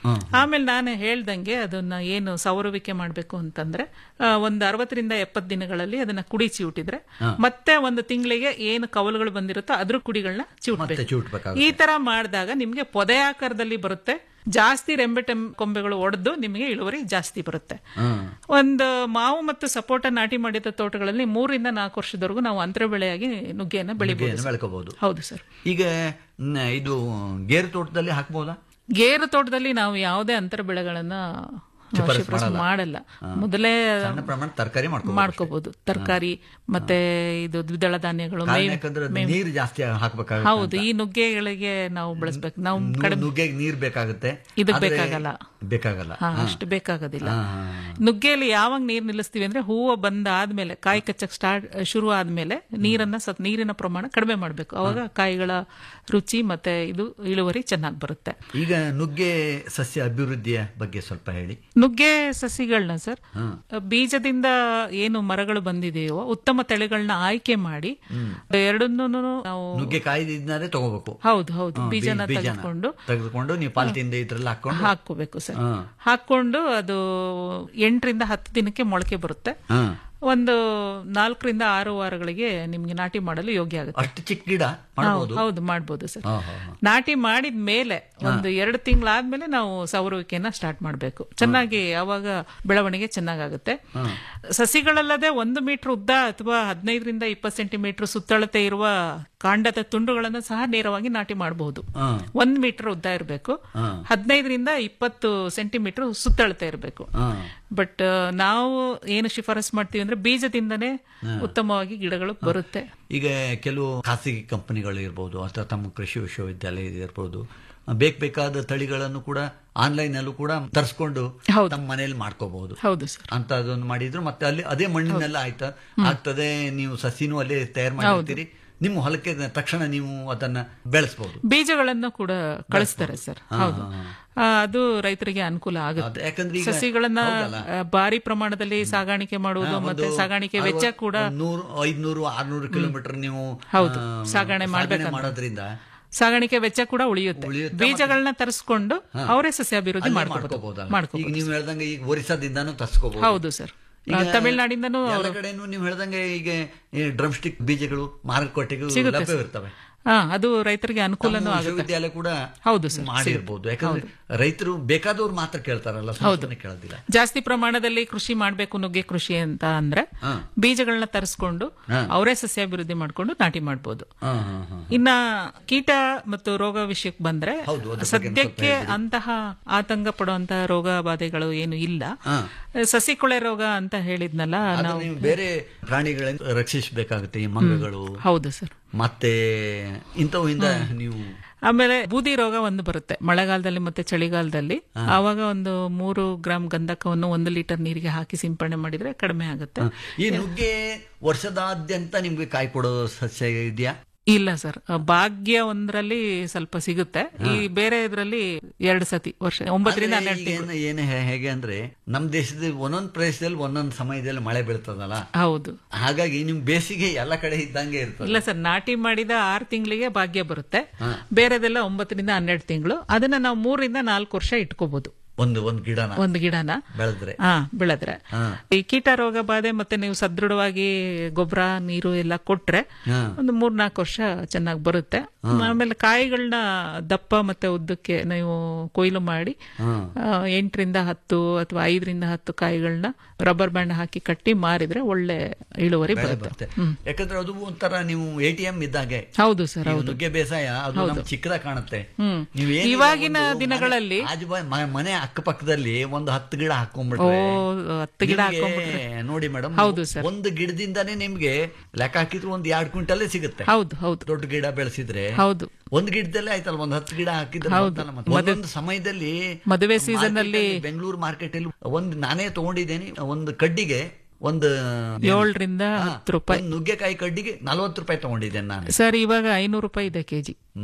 ಆಮೇಲೆ ನಾನು ಹೇಳ್ದಂಗೆ ಅದನ್ನ ಏನು ಸೌರುವಿಕೆ ಮಾಡಬೇಕು ಅಂತಂದ್ರೆ ಆ, ಒಂದು ಅರವತ್ತರಿಂದ ಎಪ್ಪತ್ತು ದಿನಗಳಲ್ಲಿ ಅದನ್ನ ಕುಡಿ ಚಿವುಟಿದ್ರೆ ಮತ್ತೆ ಒಂದು ತಿಂಗಳಿಗೆ ಏನು ಕವಲುಗಳು ಬಂದಿರುತ್ತೋ ಅದ್ರ ಕುಡಿಗಳನ್ನ ಮತ್ತೆ ಚಿವುಟ್ಬೇಕು ಚಿವುಟ್ಬೇಕಾಗುತ್ತೆ. ಈ ತರ ಮಾಡಿದಾಗ ನಿಮ್ಗೆ ಪೊದೆ ಆಕಾರದಲ್ಲಿ ಬರುತ್ತೆ ಜಾಸ್ತಿ ರೆಂಬೆ ಟೆಂ ಕೊಂಬೆಗಳು ಒಡೆದು ನಿಮಗೆ ಇಳುವರಿ ಜಾಸ್ತಿ ಬರುತ್ತೆ ಹ್ಮ್. ಒಂದು ಮಾವು ಮತ್ತು ಸಪೋಟ ನಾಟಿ ಮಾಡಿದ ತೋಟಗಳಲ್ಲಿ ಮೂರಿಂದ ನಾಲ್ಕು ವರ್ಷದವರೆಗೂ ನಾವು ಅಂತರ ಬೆಳೆಯಾಗಿ ನುಗ್ಗೆಯನ್ನು ಬೆಳಿಬಹುದು ನುಗ್ಗೆಯನ್ನು ಬೆಳ್ಕೋಬಹುದು ಹೌದು ಸರ್ ಈಗ ನ- ಇದು ಗೇರು ತೋಟದಲ್ಲಿ ಹಾಕ್ಬೋದಾ ಗೇರು ತೋಟದಲ್ಲಿ ನಾವು ಯಾವುದೇ ಅಂತರ ಬೆಳೆಗಳನ್ನ ಆ, ಶಿಫಾರಸು ಶಿಫಾರಸು ಮಾಡಲ್ಲ. ಮಾಡಲ್ಲ ಮೊದಲೇ ಸಣ್ಣ ಪ್ರಮಾಣ ತರಕಾರಿ ಮಾಡ್ಕೋಬಹುದು ಮಾಡ್ಕೋಬಹುದು ತರಕಾರಿ ಮತ್ತೆ ಇದು ದ್ವಿದಳ ಧಾನ್ಯಗಳು ಕಾರಣ ಮೇವು- ಯಾಕಂದ್ರೆ ಅದು ಮೇವು. ನೀರು ಜಾಸ್ತಿ ಹಾಕ್ಬೇಕಾಗುತ್ತೆ ಹೌದು ಈ ನುಗ್ಗೆಗಳಿಗೆ ನಾವು ಬೆಳೆಸ್ಬೇಕು ನಾವು ನು- ಕಡಿಮೆ ನುಗ್ಗೆಗೆ ನೀರ್ ಬೇಕಾಗುತ್ತೆ ಇದಕ್ ಆದ್ರೆ ಬೇಕಾಗಲ್ಲ. ಬೇಕಾಗಲ್ಲ ಹಾ, ಅಷ್ಟು ಬೇಕಾಗೋದಿಲ್ಲ ಹಾ, ಹಾ, ನುಗ್ಗೆಯಲ್ಲಿ ಯಾವಾಗ ನೀರ್ ನಿಲ್ಲಿಸ್ತೀವಿ ಅಂದ್ರೆ ಹೂವು ಬಂದಾದ್ಮೇಲೆ ಕಾಯಿ ಕಚ್ಚಕ್ ಸ್ಟಾರ್ಟ್ ಶುರು ಆದ್ಮೇಲೆ ನೀರನ್ನ ಸತ್ ನೀರಿನ ಪ್ರಮಾಣ ಕಡಿಮೆ ಮಾಡ್ಬೇಕು ಅವಾಗ ಕಾಯಿಗಳ ರುಚಿ ಮತ್ತೆ ಇದು ಇಳುವರಿ ಚೆನ್ನಾಗಿ ಬರುತ್ತೆ ಈಗ ನುಗ್ಗೆ ಸಸ್ಯ ಅಭಿವೃದ್ಧಿಯ ಬಗ್ಗೆ ಸ್ವಲ್ಪ ಹೇಳಿ ನುಗ್ಗೆ ಸಸಿಗಳನ್ನ ಸರ್ ಬೀಜದಿಂದ ಏನು ಮರಗಳು ಬಂದಿದೆಯೋ ಉತ್ತಮ ತಳಿಗಳನ್ನ ಆಯ್ಕೆ ಮಾಡಿ ಎರಡನ್ನೂ ನಾವು ನುಗ್ಗೆ ಕಾಯ್ದಿದ್ದಾನೆ ತಗೋಬೇಕು ಹೌದು ಹೌದು ಹಾ, ಬೀಜನ ಬೀಜನ ತೆಗೆದುಕೊಂಡು ತೆಗೆದುಕೊಂಡು ನೀವು ಪಾಲ್ತಿಂದ ಇದ್ರಲ್ಲಿ ಹಾಕೊಂಡು ಹಾಕೋಬೇಕು ಸರ್ ಹಾ. ಹಾಕೊಂಡು ಅದು ಎಂಟರಿಂದ ಹತ್ತು ದಿನಕ್ಕೆ ಮೊಳಕೆ ಬರುತ್ತೆ ಹಾ. ಒಂದು ನಾಲ್ಕರಿಂದ ಆರು ವಾರಗಳಿಗೆ ನಿಮ್ಗೆ ನಾಟಿ ಮಾಡಲು ಯೋಗ್ಯ ಆಗುತ್ತೆ ಅಷ್ಟು ಚಿಕ್ಕ ಗಿಡ ಮಾಡಬಹುದು ಹೌದು ಮಾಡ್ಬೋದು ಸರ್ ಹಾ, ಹಾ, ಹಾ. ನಾಟಿ ಮಾಡಿದ ಮೇಲೆ ಒಂದು ಎರಡು ತಿಂಗಳಾದ್ಮೇಲೆ ನಾವು ಸೌರುವಿಕೆಯನ್ನ ಸ್ಟಾರ್ಟ್ ಮಾಡಬೇಕು ಚೆನ್ನಾಗಿ ಅವಾಗ ಬೆಳವಣಿಗೆ ಚೆನ್ನಾಗಾಗುತ್ತೆ ಸಸಿಗಳಲ್ಲದೆ ಒಂದು ಮೀಟರ್ ಉದ್ದ ಅಥವಾ ಹದಿನೈದರಿಂದ ಇಪ್ಪತ್ತು ಸೆಂಟಿಮೀಟರ್ ಸುತ್ತಳತೆ ಇರುವ ಕಾಂಡದ ತುಂಡುಗಳನ್ನು ಸಹ ನೇರವಾಗಿ ನಾಟಿ ಮಾಡಬಹುದು ಹಾ. ಒಂದ್ ಮೀಟರ್ ಉದ್ದ ಇರಬೇಕು ಹದಿನೈದರಿಂದ ಇಪ್ಪತ್ತು ಸೆಂಟಿಮೀಟರ್ ಸುತ್ತಳತೆ ಇರಬೇಕು ಹಾ. ಬಟ್ ನಾವು ಏನು ಶಿಫಾರಸ್ ಮಾಡ್ತೀವಿ ಅಂದ್ರೆ ಬೀಜದಿಂದನೇ ಉತ್ತಮವಾಗಿ ಗಿಡಗಳು ಬರುತ್ತೆ ಈಗ ಕೆಲವು ಖಾಸಗಿ ಕಂಪನಿಗಳು ಇರ್ಬೋದು ಅಥವಾ ತಮ್ಮ ಕೃಷಿ ವಿಶ್ವವಿದ್ಯಾಲಯ ಇರ್ಬೋದು ಬೇಕ್ ಬೇಕಾದ ತಳಿಗಳನ್ನು ಕೂಡ ಆನ್ಲೈನ್ ಅಲ್ಲೂ ಕೂಡ ತರಿಸ್ಕೊಂಡು ಹೌದು. ತಮ್ಮ ಮನೆಯಲ್ಲಿ ಮಾಡ್ಕೋಬಹುದು ಹೌದು ಸರ್ ಅಂತ ಅದನ್ನು ಮಾಡಿದ್ರು ಮತ್ತೆ ಅಲ್ಲಿ ಅದೇ ಮಣ್ಣಿನೆಲ್ಲ ಆಯ್ತಾ ಆಗ್ತದೆ ನೀವು ಸಸಿನೂ ಅಲ್ಲೇ ತಯಾರು ಮಾಡಿರ್ತೀರಿ ನಿಮ್ಮ ಹೊಲಕ್ಕೆ ತಕ್ಷಣ ನೀವು ಅದನ್ನ ಬೆಳೆಸಬಹುದು ಬೀಜಗಳನ್ನು ಕೂಡ ಕಳಿಸ್ತಾರೆ ಸರ್ ಹೌದು ಆ, ಅದು ರೈತರಿಗೆ ಅನುಕೂಲ ಆಗುತ್ತೆ ಅದು ಯಾಕಂದ್ರೆ ಈಗ ಸಸಿಗಳನ್ನ ಹೌದಲ್ಲ? ಆ, ಭಾರಿ ಪ್ರಮಾಣದಲ್ಲಿ ಸಾಗಾಣಿಕೆ ಮಾಡುವುದು ಮತ್ತೆ ಸಾಗಾಣಿಕೆ ವೆಚ್ಚ ಕೂಡ ನೂರು ಐದ್ನೂರು ಆರ್ನೂರು ಕಿಲೋಮೀಟರ್ ನೀವು ಹೌದು, ಆ, ಸಾಗಣೆ ಮಾಡ್ಬೇಕಂದ್ರೆ. ಮಾಡೋದ್ರಿಂದ ಸಾಗಾಣಿಕೆ ವೆಚ್ಚ ಕೂಡ ಉಳಿಯುತ್ತೆ ಉಳಿಯುತ್ತೆ ಬೀಜಗಳನ್ನ ತರಿಸ್ಕೊಂಡು ಅವರೇ ಸಸ್ಯಾಭಿವೃದ್ಧಿ ಅಲ್ಲೇ ಮಾಡ್ಕೋಬಹುದು ಮಾಡ್ಕೋಬಹುದಲ್ಲ ಈಗ ಮಾಡ್ಕೋಬಹುದು ನೀವು ಹೇಳ್ದಂಗೆ ಈಗ ಒರಿಸ್ಸಾದಿಂದಾನು ತರಿಸ್ಕೋಬಹುದು ಹೌದು ಸರ್ ತಮಿಳ್ನಾಡಿಂದನೂ ಎಲ್ಲ ಕಡೆನೂ ನೀವು ಹೇಳ್ದಂಗೆ ಈಗ ಡ್ರಮ್ ಸ್ಟಿಕ್ ಬೀಜಗಳು ಮಾರುಕಟ್ಟೆಗೂ ಸಿಗುತ್ತೆ ಲಭ್ಯವಿರ್ತವೆ ಹಾ ಅದು ರೈತರಿಗೆ ಅನುಕೂಲನೂ ನಮ್ಮ ಆಗುತ್ತೆ ವಿಶ್ವವಿದ್ಯಾಲಯ ಕೂಡ ಹೌದು ಸರ್, ಮಾಡಿರ್ಬೋದು ಯಾಕಂದ್ರೆ ರೈತರು ಬೇಕಾದವ್ರು ಮಾತ್ರ ಕೇಳ್ತಾರಲ್ಲ ಸುಮ್ಮನೆ ಕೇಳೋದಿಲ್ಲ ಜಾಸ್ತಿ ಪ್ರಮಾಣದಲ್ಲಿ ಕೃಷಿ ಮಾಡಬೇಕು ನುಗ್ಗೆ ಕೃಷಿ ಅಂತ ಅಂದ್ರೆ ಹಾ. ಬೀಜಗಳನ್ನ ತರಿಸ್ಕೊಂಡು ಅವರೇ ಸಸ್ಯಾಭಿವೃದ್ಧಿ ಮಾಡ್ಕೊಂಡು ನಾಟಿ ಮಾಡ್ಬೋದು ಹಾ, ಹಾ, ಹಾ. ಇನ್ನ ಕೀಟ ಮತ್ತು ರೋಗ ವಿಷಯಕ್ಕೆ ಬಂದ್ರೆ ಹೌದು, ಅದ್ರ ಬಗ್ಗೆ ಸದ್ಯಕ್ಕೆ ಅಂತಹ ಆತಂಕ ಪಡುವಂತಹ ರೋಗ ಬಾಧೆಗಳು ಏನು ಇಲ್ಲ ಹಾ. ಸಸಿಕೊಳೆ ರೋಗ ಅಂತ ಹೇಳಿದ್ನಲ್ಲ ಆದ್ರೆ ನಾವು ನೀವು ಬೇರೆ ಪ್ರಾಣಿಗಳಿಂದ ರಕ್ಷಿಸಬೇಕಾಗುತ್ತೆ ಈ ಮಂಗಗಳು ಹೌದು ಸರ್ ಮತ್ತೆ ಇಂಥವಿಂದ ನೀವು ಆಮೇಲೆ ಬೂದಿ ರೋಗ ಒಂದು ಬರುತ್ತೆ ಮಳೆಗಾಲದಲ್ಲಿ ಮತ್ತೆ ಚಳಿಗಾಲದಲ್ಲಿ ಆವಾಗ ಒಂದು ಮೂರು ಗ್ರಾಂ ಗಂಧಕವನ್ನು ಒಂದು ಲೀಟರ್ ನೀರಿಗೆ ಹಾಕಿ ಸಿಂಪಡಣೆ ಮಾಡಿದ್ರೆ ಕಡಿಮೆ ಆಗುತ್ತೆ ಈ ನುಗ್ಗೆ ವರ್ಷದಾದ್ಯಂತ ನಿಮ್ಗೆ ಕಾಯಿ ಕೊಡೋ ಸಸ್ಯ ಇದೆಯಾ ಇಲ್ಲ ಸರ್ ಭಾಗ್ಯ ಒಂದ್ರಲ್ಲಿ ಸ್ವಲ್ಪ ಸಿಗುತ್ತೆ ಈ ಬೇರೆ ಇದ್ರಲ್ಲಿ ಎರಡು ಸತಿ ವರ್ಷ ಒಂಬತ್ತರಿಂದ ಆದ್ರೆ ಹನ್ನೆರಡು ಈಗ ಏನು ಏನು ಹೇ- ಹೇಗೆ ಅಂದ್ರೆ ನಮ್ ದೇಶದ ಒಂದೊಂದ್ ಪ್ರದೇಶದಲ್ಲಿ ಒಂದೊಂದ್ ಸಮಯದಲ್ಲಿ ಮಳೆ ಬೀಳ್ತದಲ್ಲ ಹೌದು ಹಾಗಾಗಿ ನಿಮ್ ಬೇಸಿಗೆ ಎಲ್ಲ ಕಡೆ ಇದ್ದಂಗೆ ಇರ್ತದೆ ಇಲ್ಲ ಸರ್ ನಾಟಿ ಮಾಡಿದ ಆರು ತಿಂಗಳಿಗೆ ಭಾಗ್ಯ ಬರುತ್ತೆ ಬೇರೆದೆಲ್ಲ ಒಂಬತ್ತರಿಂದ ಹನ್ನೆರಡು ತಿಂಗಳು ಅದನ್ನ ನಾವು ಮೂರರಿಂದ ನಾಲ್ಕು ವರ್ಷ ಇಟ್ಕೋಬಹುದು ಒಂದು ಒಂದು ಗಿಡನ ಒಂದು ಗಿಡನ ಬೆಳೆದ್ರೆ ಹಾ ಬೆಳೆದ್ರೆ ಹಾ. ಈ ಕೀಟ ರೋಗ ಬಾಧೆ ಮತ್ತೆ ನೀವು ಸದೃಢವಾಗಿ ಗೊಬ್ಬರ ನೀರು ಎಲ್ಲ ಕೊಟ್ರೆ ಹಾ. ಒಂದು ಮೂರ್ನಾಲ್ಕು ವರ್ಷ ಚೆನ್ನಾಗಿ ಬರುತ್ತೆ ಆಮೇಲೆ ಕಾಯಿಗಳನ್ನ ದಪ್ಪ ಮತ್ತೆ ಉದ್ದಕ್ಕೆ ನೀವು ಕೊಯ್ಲು ಮಾಡಿ ಹಾ. ಆ, ಎಂಟರಿಂದ ಹತ್ತು ಅಥವಾ ಐದರಿಂದ ಹತ್ತು ಕಾಯಿಗಳನ್ನ ರಬ್ಬರ್ ಬ್ಯಾಂಡ್ ಹಾಕಿ ಕಟ್ಟಿ ಮಾರಿದ್ರೆ ಒಳ್ಳೆ ಇಳುವರಿ ಬೆಳೆ ಬರುತ್ತೆ ಬರುತ್ತೆ ಯಾಕಂದ್ರೆ ಅದು ಒಂಥರ ನೀವು ಎ ಟಿ ಎಂ ಇದ್ದಾಗೆ ಹೌದು ಸರ್ ಈ ನುಗ್ಗೆ ಬೇಸಾಯ ಅದು ನಮ್ಗೆ ಚಿಕ್ಕದಾಗಿ ಕಾಣುತ್ತೆ ಹ್ಮ್. ನೀವು ಏನಿಲ್ಲ ಇವಾಗಿನ ಒಂದು ಮನೆ- ದಿನಗಳಲ್ಲಿ- ಆಜು ಬಾಜು ಮ- ಮನೆ ಅಕ್ಕಪಕ್ಕದಲ್ಲಿ ಒಂದು ಹತ್ತು ಗಿಡ ಓ ಹಾಕೊಂಡ್ಬಿಟ್ರೆ ಹತ್ತು ಗಿಡ ನಿಮ್ಗೆ ಹಾಕೊಂಡ್ಬಿಟ್ರೆ ನೋಡಿ ಮೇಡಮ್ ಹೌದು ಸರ್. ಒಂದು ಗಿಡದಿಂದಾನೇ ನಿಮ್ಗೆ ಲೆಕ್ಕ ಹಾಕಿದ್ರು ಒಂದ್ ಎರಡ್ ಕ್ವಿಂಟಲ್ಲೇ ಸಿಗುತ್ತೆ ಹೌದು ಹೌದು ದೊಡ್ಡ ಗಿಡ ಬೆಳೆಸಿದ್ರೆ ಹೌದು ಒಂದ್ ಗಿಡದಲ್ಲೇ ಆಯ್ತಲ್ಲ ಒಂದ್ ಹತ್ತು ಗಿಡ ಹಾಕಿದ್ರೆ ಹೌದು. ಗೊತ್ತಲ್ಲ ಮತ್ತೆ. ಒಂದೊಂದು ಸಮಯದಲ್ಲಿ ಮದುವೆ season ಅಲ್ಲಿ ಬೆಂಗಳೂರು ಮಾರ್ಕೆಟ್ ಅಲ್ಲಿ ಒಂದು ನಾನೇ ತಗೊಂಡಿದ್ದೇನೆ ಒಂದು ಕಡ್ಡಿಗೆ ಒಂದು ಏಳರಿಂದ ಹಾ, ಹತ್ತು ರೂಪಾಯಿ ಒಂದ್ ನುಗ್ಗೆಕಾಯಿ ಕಡ್ಡಿಗೆ ನಲ್ವತ್ತು ರೂಪಾಯಿ ತಗೊಂಡಿದ್ದೇನೆ ನಾನು ಸರ್ ಇವಾಗ ಐನೂರು ರೂಪಾಯಿ ಇದೆ ಕೆಜಿ ನೋಡಿ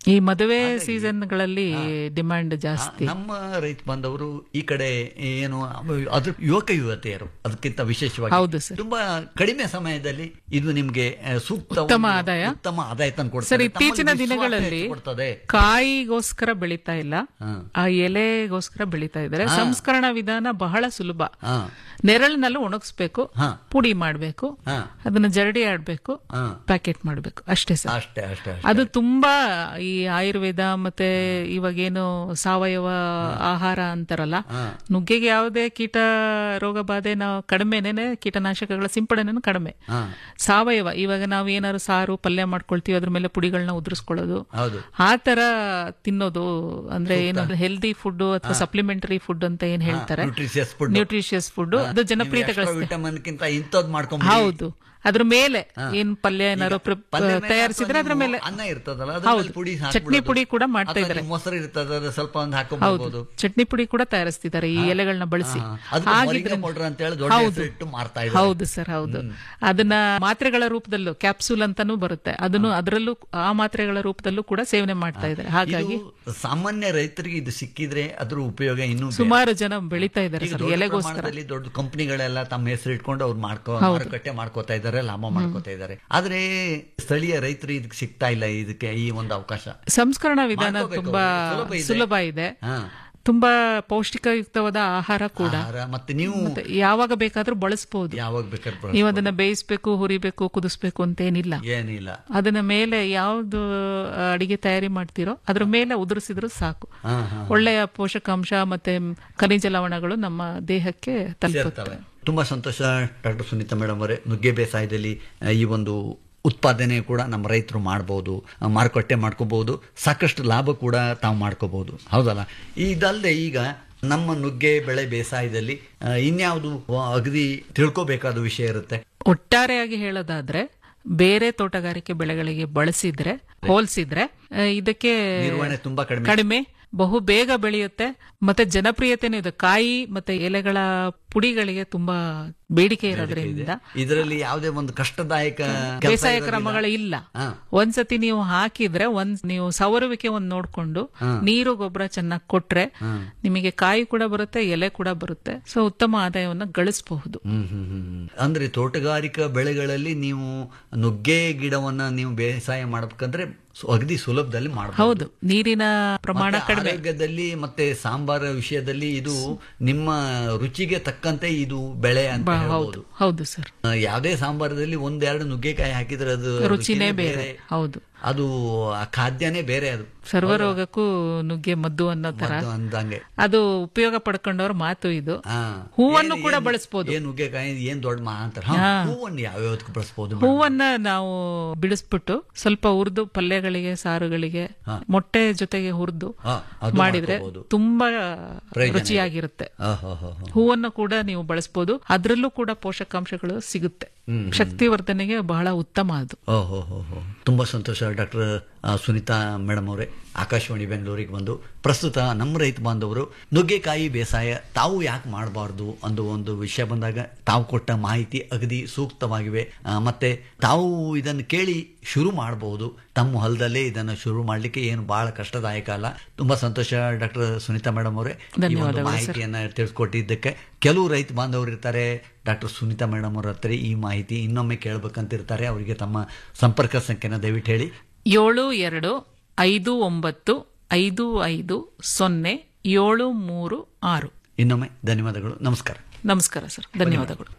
ಈ ಮದುವೆ ಸೀಸನ್ಗಳಲ್ಲಿ ಡಿಮ್ಯಾಂಡ್ ಜಾಸ್ತಿ ನಮ್ಮ ರೈತ ಬಂದವರು ಈ ಕಡೆ ಏನು ಅದ್ರ ಯುವಕ ಯುವತಿಯರು ಅದಕ್ಕಿಂತ ವಿಶೇಷವಾಗಿ ಹೌದು ಸರ್. ತುಂಬಾ ಕಡಿಮೆ ಸಮಯದಲ್ಲಿ ಇದು ನಿಮ್ಗೆ ಆ, ಸೂಕ್ತ ಉತ್ತಮ ಒಂದು ಆದಾಯ. ಉತ್ತಮ ಆದಾಯ ತಂದು ಸರ್ ಇತ್ತೀಚಿನ ದಿನಗಳಲ್ಲಿ ಕೊಡ್ತದೆ ಕಾಯಿಗೋಸ್ಕರ ಬೆಳೀತಾ ಇಲ್ಲ ಹಾ. ಆ ಎಲೆಗೋಸ್ಕರ ಬೆಳೀತಾ ಇದ್ದಾರೆ ಸಂಸ್ಕರಣಾ ವಿಧಾನ ಬಹಳ ಸುಲಭ ಹಾ ನೆರಳಿನಲ್ಲಿ ಒಣಗಿಸ್ಬೇಕು ಹಾ. ಪುಡಿ ಮಾಡಬೇಕು ಹಾ. ಅದನ್ನ ಜರಡಿ ಆಡ್ಬೇಕು ಹಾ. ಪ್ಯಾಕೆಟ್ ಮಾಡಬೇಕು ಅಷ್ಟೇ ಸರ್ ಅಷ್ಟೇ ಅಷ್ಟೇ ಅಷ್ಟೇ. ಅದು ತುಂಬಾ ಈ ಆಯುರ್ವೇದ ಮತ್ತೆ ಇವಾಗೇನು ಸಾವಯವ ಆಹಾರ ಅಂತಾರಲ್ಲ ನುಗ್ಗೆಗೆ ಯಾವುದೇ ಕೀಟ ರೋಗ ಬಾಧೆ ನಾವು ಕಡಿಮೆನೆ ಕೀಟನಾಶಕಗಳ ಸಿಂಪಡಣೆನೂ ಕಡಿಮೆ ಹಾ ಸಾವಯವ ಇವಾಗ ನಾವು ಏನಾದ್ರು ಸಾರು ಪಲ್ಯ ಮಾಡ್ಕೊಳ್ತೀವಿ ಅದ್ರ ಮೇಲೆ ಪುಡಿಗಳನ್ನ ಉದುರಿಸ್ಕೊಳ್ಳೋದು ಹೌದು ಆ ತರ ತಿನ್ನೋದು ಅಂದ್ರೆ ಏನು ಹೆಲ್ದಿ ಫುಡ್ ಅಥವಾ ಸಪ್ಲಿಮೆಂಟರಿ ಫುಡ್ ಅಂತ ಏನ್ ಹೇಳ್ತಾರೆ ನ್ಯೂಟ್ರಿಷಿಯಸ್ ಫುಡ್ ನ್ಯೂಟ್ರಿಷಿಯಸ್ ಫುಡ್ ಅದು ಜನಪ್ರಿಯತೆಗಳಿಸ್ತದೆ ವಿಟಮಿನ್ ಕಿಂತ ಇಂಥದ್ ಮಾಡ್ಕೊಂಡ್ ಹೌದು ಅದ್ರ ಮೇಲೆ ಏನ್ ಪಲ್ಯ ಏನಾದ್ರು ಪ್ರಿಪ್- ತಯಾರಿಸಿದ್ರೆ ಅದ್ರ ಮೇಲೆ ಅನ್ನ ಇರ್ತದಲ್ಲ ಅದ್ರ ಹೌದು. ಮೇಲೆ ಪುಡಿ ಚಟ್ನಿ ಪುಡಿ ಕೂಡ ಮಾಡ್ತಾ ಅಥವಾ ಇದ್ದಾರೆ. ನೀವು ಮೊಸರು ಇರ್ತದ ಅದು ಸ್ವಲ್ಪ ಒಂದು ಹೌದು ಹಾಕೊಂಡ್ಬೋದು ಚಟ್ನಿ ಪುಡಿ ಕೂಡ ತಯಾರಿಸ್ತಿದ್ದಾರೆ ಈ ಎಲೆಗಳನ್ನ ಬಳಸಿ ಅದಕ್ಕೆ ಪೌಡರ್ ಅಂತ ಹೇಳಿ ದೊಡ್ಡ ಹೆಸರು ಇಟ್ಟು ಮಾರ್ತಾ ಇದ್ದಾರೆ ಹೌದು ಸರ್ ಹೌದು ಅದನ್ನ ಮಾತ್ರೆಗಳ ರೂಪದಲ್ಲೂ ಕ್ಯಾಪ್ಸೂಲ್ ಅಂತಾನೂ ಬರುತ್ತೆ ಅದನ್ನು ಅದರಲ್ಲೂ ಆ ಮಾತ್ರೆಗಳ ರೂಪದಲ್ಲೂ ಕೂಡ ಸೇವನೆ ಮಾಡ್ತಾ ಇದ್ದಾರೆ ಹಾಗಾಗಿ ಇದು ಸಾಮಾನ್ಯ ರೈತರಿಗೆ ಇದು ಸಿಕ್ಕಿದ್ರೆ ಅದ್ರ ಉಪಯೋಗ ಇನ್ನೂ ಬೇರೆ. ಸುಮಾರು ಜನ ಬೆಳೀತಾ ಇದ್ದಾರೆ ಈಗ ಸರ್ ದೊಡ್ಡ ಎಲೆಗೋಸ್ಕರ ಪ್ರಮಾಣದಲ್ಲಿ ದೊಡ್ಡ ಕಂಪನಿಗಳೆಲ್ಲ ತಮ್ಮ ಹೆಸರು ಇಟ್ಕೊಂಡು ಅವ್ರು ಮಾಡ್ಕೋ ಮಾರುಕಟ್ಟೆ ಮಾಡ್ಕೋತಾ ಇದ್ದಾರೆ ಲಾಭ ಮಾಡ್ಕೋತಾ ಇದ್ದಾರೆ ಆದ್ರೆ ಸ್ಥಳೀಯ ರೈತರು ಇದಕ್ಕೆ ಸಿಗ್ತಾ ಇಲ್ಲ ಇದಕ್ಕೆ ಈ ಒಂದು ಅವಕಾಶ ಸಂಸ್ಕರಣಾ ವಿಧಾನ ಮಾಡ್ಕೋಬೇಕು ತುಂಬಾ ಅವ್ರು. ಸುಲಭ ಇದೆ. ಸುಲಭ ಇದೆ ಹಾ ತುಂಬಾ ಪೌಷ್ಟಿಕಯುಕ್ತವಾದ ಆಹಾರ ಕೂಡ ಆಹಾರ ಮತ್ತೆ ನೀವು ಮತ್ತೆ ಯಾವಾಗ ಬೇಕಾದ್ರೂ ಬಳಸಬಹುದು ಯಾವಾಗ ಬೇಕಾದ್ರೆ ನೀವು ಅದನ್ನ ಬೇಯಿಸ್ಬೇಕು ಹುರಿಬೇಕು ಕುದಿಸ್ಬೇಕು ಅಂತ ಏನಿಲ್ಲ ಏನಿಲ್ಲ ಅದನ್ನ ಮೇಲೆ ಯಾವ್ದು ಅಡಿಗೆ ತಯಾರಿ ಮಾಡ್ತೀರೋ ಅದ್ರ ಮೇಲೆ ಉದುರಿಸಿದ್ರು ಸಾಕು ಹಾ ಹಾ ಒಳ್ಳೆಯ ಪೋಷಕಾಂಶ ಮತ್ತೆ ಖನಿಜ ಲವಣಗಳು ನಮ್ಮ ದೇಹಕ್ಕೆ ತಲುಪುತ್ತೆ ಸೇರ್ತವೆ ತುಂಬಾ ಸಂತೋಷ ಡಾಕ್ಟರ್ ಸುನೀತಾ ಮೇಡಮ್ ಅವರೇ ನುಗ್ಗೆ ಬೇಸಾಯದಲ್ಲಿ ಆ, ಈ ಒಂದು ಉತ್ಪಾದನೆ ಕೂಡ ನಮ್ಮ ರೈತರು ಮಾಡ್ಬೋದು ಆ, ಮಾರುಕಟ್ಟೆ ಮಾಡ್ಕೋಬಹುದು ಸಾಕಷ್ಟು ಲಾಭ ಕೂಡ ತಾವು ಮಾಡ್ಕೋಬಹುದು ಹೌದಲ್ಲ ಇದಲ್ಲದೆ ಈಗ ನಮ್ಮ ನುಗ್ಗೆ ಬೆಳೆ ಬೇಸಾಯದಲ್ಲಿ ಆ, ಇನ್ಯಾವುದು ಅಗದಿ ತಿಳ್ಕೋಬೇಕಾದ ವಿಷಯ ಇರುತ್ತೆ ಒಟ್ಟಾರೆಯಾಗಿ ಹೇಳೋದಾದ್ರೆ ಬೇರೆ ತೋಟಗಾರಿಕೆ ಬೆಳೆಗಳಿಗೆ ಬಳಸಿದ್ರೆ ಹೋಲಿಸಿದ್ರೆ ಆ, ಇದಕ್ಕೆ ನಿರ್ವಹಣೆ ತುಂಬಾ ಕಡಿಮೆ ಕಡಿಮೆ ಬಹು ಬೇಗ ಬೆಳೆಯುತ್ತೆ ಮತ್ತೆ ಜನಪ್ರಿಯತೆನೂ ಇದೆ ಕಾಯಿ ಮತ್ತೆ ಎಲೆಗಳ ಪುಡಿಗಳಿಗೆ ತುಂಬಾ ಬೇಡಿಕೆ ಇರೋದ್ರಿಂದ ಇದರಲ್ಲಿ ಯಾವುದೇ ಒಂದು ಕಷ್ಟದಾಯಕ ಕೆಲ್ಸ ಬೇಸಾಯ ಇರೋದಿಲ್ಲ. ಕ್ರಮಗಳು ಇಲ್ಲ ಹಾ. ಒಂದ್ಸತಿ ನೀವು ಹಾಕಿದ್ರೆ ಒಂದ್ ನೀವು ಸವರುವಿಕೆ ಒಂದ್ ನೋಡ್ಕೊಂಡು ನೀರು ಗೊಬ್ಬರ ಚೆನ್ನಾಗಿ ಕೊಟ್ರೆ ನಿಮಗೆ ಕಾಯಿ ಕೂಡ ಬರುತ್ತೆ ಎಲೆ ಕೂಡ ಬರುತ್ತೆ ಸೊ ಉತ್ತಮ ಆದಾಯವನ್ನ ಗಳಿಸಬಹುದು ಹ್ಮ್ ಹ್ಮ್ ಹ್ಮ್ ಹ್ಮ್. ಅಂದ್ರೆ ತೋಟಗಾರಿಕಾ ಬೆಳೆಗಳಲ್ಲಿ ನೀವು ನುಗ್ಗೆ ಗಿಡವನ್ನ ನೀವು ಬೇಸಾಯ ಮಾಡ್ಬೇಕಂದ್ರೆ ಸು- ಅಗದಿ ಸುಲಭದಲ್ಲಿ ಮಾಡಬಹುದು ಹೌದು ನೀರಿನ ಪ್ರಮಾಣ ಕಡಿಮೆ ಆರೋಗ್ಯದಲ್ಲಿ ಮತ್ತೆ ಸಾಂಬಾರ ವಿಷಯದಲ್ಲಿ ಇದು ನಿಮ್ಮ ರುಚಿಗೆ ತಕ್ಕಂತೆ ಇದು ಬೆಳೆ ಅಂತ ಹೌದು ಹೇಳ್ಬೋದು ಹೌದು ಸರ್ ಆ, ಯಾವುದೇ ಸಾಂಬಾರದಲ್ಲಿ ಒಂದೆರಡು ನುಗ್ಗೆಕಾಯಿ ಹಾಕಿದ್ರೆ ಅದು ರುಚಿನೇ ಬೇರೆ ಹೌದು ಅದು ಆ ಖಾದ್ಯನೇ ಬೇರೆ ಅದು ಸರ್ವರೋಗಕ್ಕೂ ನುಗ್ಗೆ ಮದ್ದು ಅನ್ನೋ ತರ ಅದು ಅಂದಂಗೆ ಅದು ಉಪಯೋಗ ಪಡ್ಕೊಂಡವ್ರ ಮಾತು ಇದು ಆ. ಹೂವನ್ನು ಏನ್- ಕೂಡ ಏನ್- ಬಳಸ್ಬೋದು. ಏನ್ ನುಗ್ಗೆಕಾಯಿ ಏನ್ ದೊಡ್ಡ ಮಾ ಅಂತಾರೆ ಹಾ, ಹೂವನ್ನು ಯಾವ್ಯಾವ್ದಕ್ಕೆ ಬಳಸ್ಬೋದು ಮೇಡಮ್? ಹೂವನ್ನ ನಾವು ಬಿಡಿಸ್ಬಿಟ್ಟು ಸ್ವಲ್ಪ ಹುರಿದು ಪಲ್ಯಗಳಿಗೆ ಸಾರುಗಳಿಗೆ ಮೊಟ್ಟೆ ಜೊತೆಗೆ ಹುರಿದು ಹಾ, ಅದು ಮಾಡಿದ್ರೆ ಮಾಡ್ಕೋಬಹುದು. ತುಂಬಾ ಪ್ರಯೋಜನ ರುಚಿಯಾಗಿರುತ್ತೆ ಆ, ಹಾ, ಹಾ, ಹಾ. ಹೂವನ್ನು ಕೂಡ ನೀವು ಬಳಸಬಹುದು ಅದ್ರಲ್ಲೂ ಕೂಡ ಪೋಷಕಾಂಶಗಳು ಸಿಗುತ್ತೆ ಶಕ್ತಿವರ್ಧನೆಗೆ ಬಹಳ ಉತ್ತಮ ಅದು ಓಹೋ ಹೋ ಹೋ ತುಂಬಾ ಸಂತೋಷ ಡಾಕ್ಟರ್ ಸುನೀತಾ ಮೇಡಮ್ ಅವರೇ ಆಕಾಶವಾಣಿ ಬೆಂಗಳೂರಿಗೆ ಬಂದು ಪ್ರಸ್ತುತ ನಮ್ಮ ರೈತ ಬಾಂಧವರು ನುಗ್ಗೆಕಾಯಿ ಬೇಸಾಯ ತಾವು ಯಾಕೆ ಮಾಡಬಾರ್ದು ಅನ್ನೋ ಒಂದು ವಿಷಯ ಬಂದಾಗ ತಾವು ಕೊಟ್ಟ ಮಾಹಿತಿ ಅಗದಿ ಸೂಕ್ತವಾಗಿವೆ ಆ, ಮತ್ತೆ ತಾವು ಇದನ್ನು ಕೇಳಿ ಶುರು ಮಾಡಬಹುದು ತಮ್ಮ ಹೊಲದಲ್ಲೇ ಇದನ್ನು ಶುರು ಮಾಡಲಿಕ್ಕೆ ಏನು ಬಹಳ ಕಷ್ಟದಾಯಕ ಅಲ್ಲ ತುಂಬಾ ಸಂತೋಷ ಡಾಕ್ಟರ್ ಸುನೀತಾ ಮೇಡಮ್ ಅವರೇ ಈ ಒಂದು ಮಾಹಿತಿಯನ್ನ ತಿಳಿಸ್ಕೊಟ್ಟಿದ್ದಕ್ಕೆ ಕೆಲವು ರೈತ ಬಾಂಧವರು ಇರ್ತಾರೆ ಡಾಕ್ಟರ್ ಸುನೀತಾ ಮೇಡಮ್ ಅವ್ರ ಹತ್ರ ಈ ಮಾಹಿತಿ ಇನ್ನೊಮ್ಮೆ ಕೇಳಬೇಕಂತಿರ್ತಾರೆ ಅವರಿಗೆ ತಮ್ಮ ಸಂಪರ್ಕ ಸಂಖ್ಯೆನ ದಯವಿಟ್ಟು ಹೇಳಿ ಏಳು ಎರಡು ಐದು ಒಂಬತ್ತು ಐದು ಐದು ಸೊನ್ನೆ ಏಳು ಮೂರು ಆರು ಇನ್ನೊಮ್ಮೆ ಧನ್ಯವಾದಗಳು ನಮಸ್ಕಾರ ನಮಸ್ಕಾರ ಸರ್ ಧನ್ಯವಾದಗಳು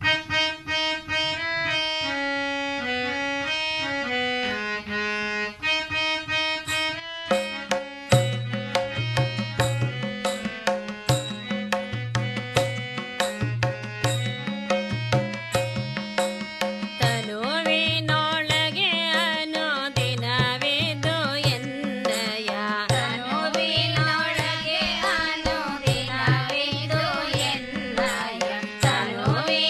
ತನುವಿನೊಳಗೆ ಅನುದಿನವಿದು ಎನ್ನಯ ತನುವಿನೊಳಗೆ ಅನುದಿನವಿದು ಎನ್ನಯ ತನುವಿನೊಳಗೆ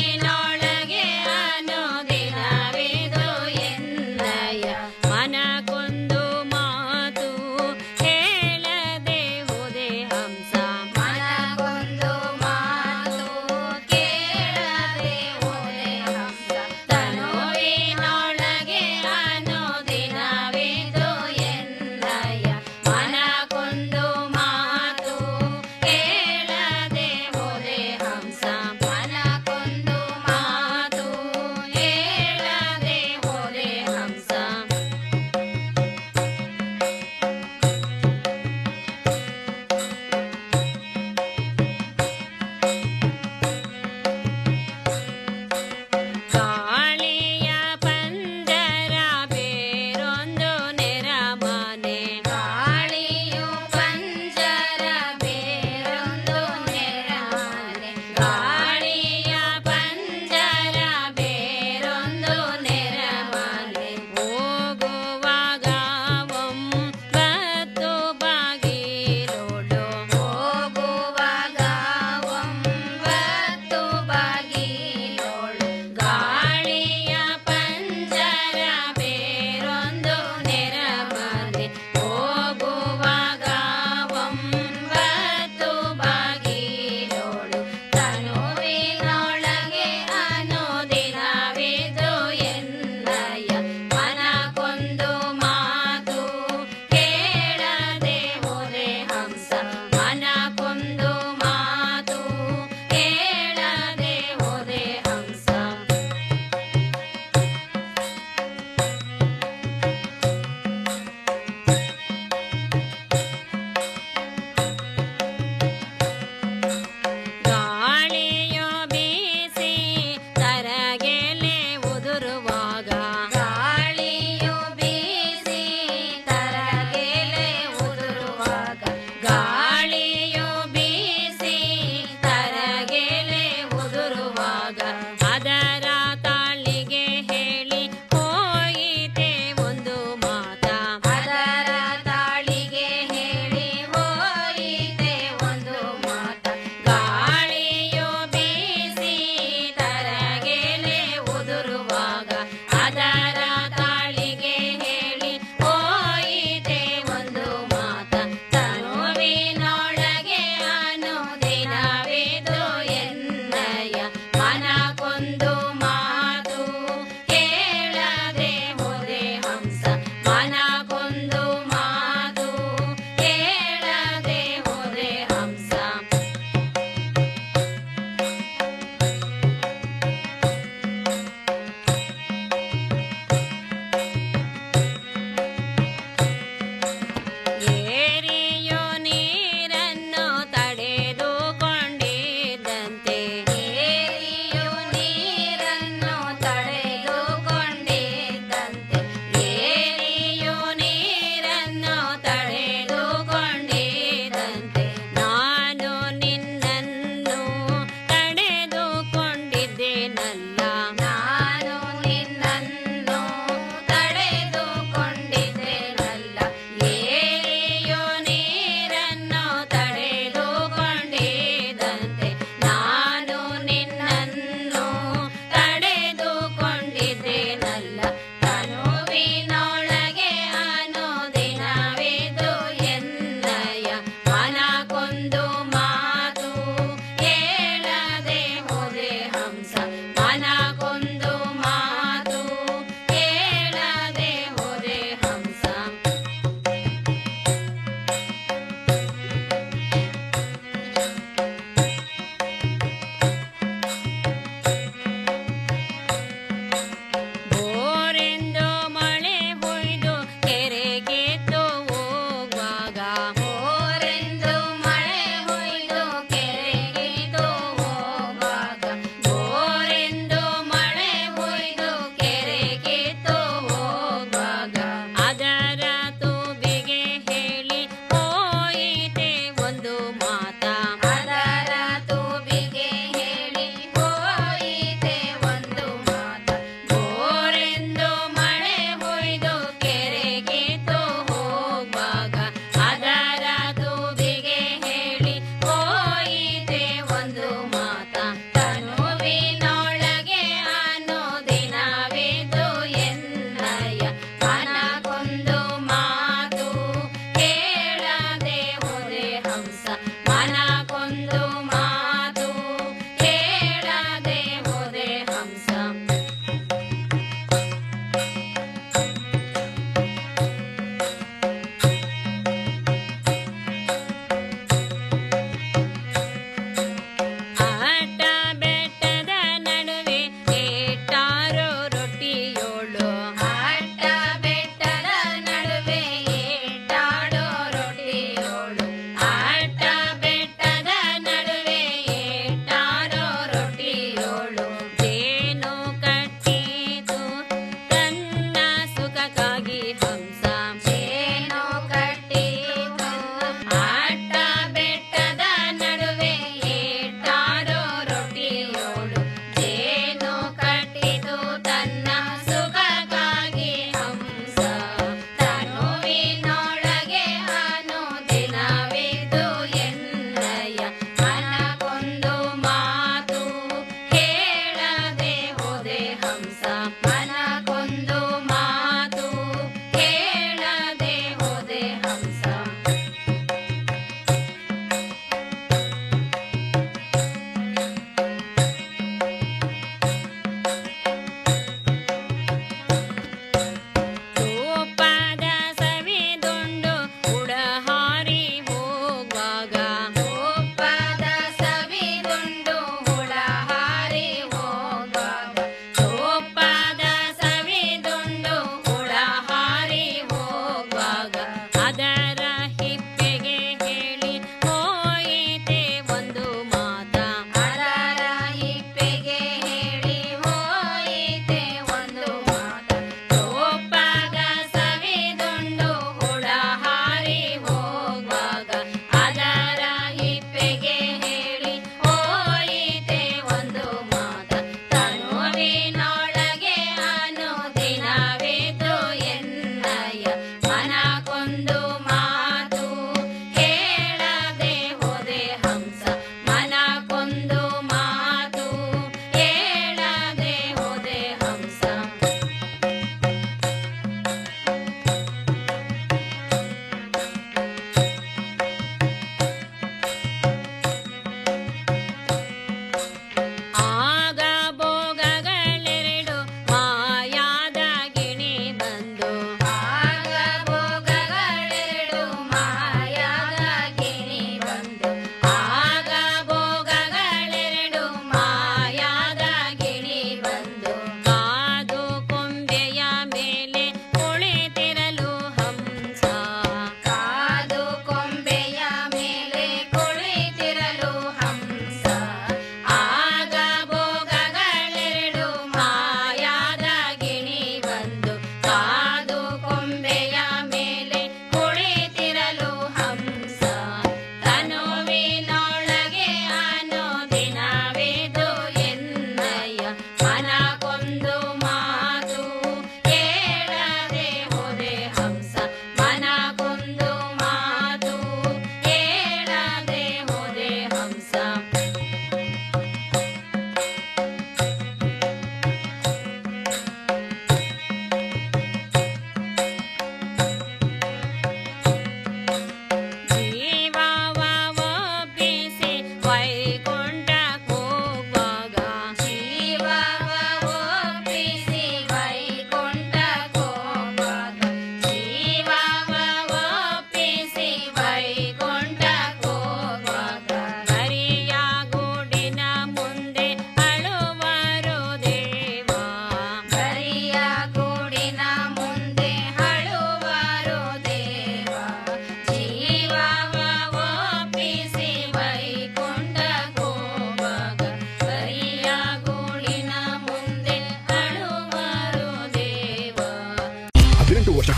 ನಾನು ನಿನ್ನನ್ನು ತಡೆದುಕೊಂಡಿದ್ದೇನಲ್ಲ ಏರಿಯೋ ನೀರನ್ನು ತಡೆದುಕೊಂಡಿದಂತೆ ನಾನು ನಿನ್ನನ್ನು ತಡೆದುಕೊಂಡಿದ್ದೇನಲ್ಲ ತನುವಿನೊಳಗೆ ಅನುದಿನವಿದು ಎನ್ನಯ ಮನಕೊಂದು ಮಾತು ಹೇಳದೆ ಹೋದೆ ಹಂಸ ಮನಕೊಂದು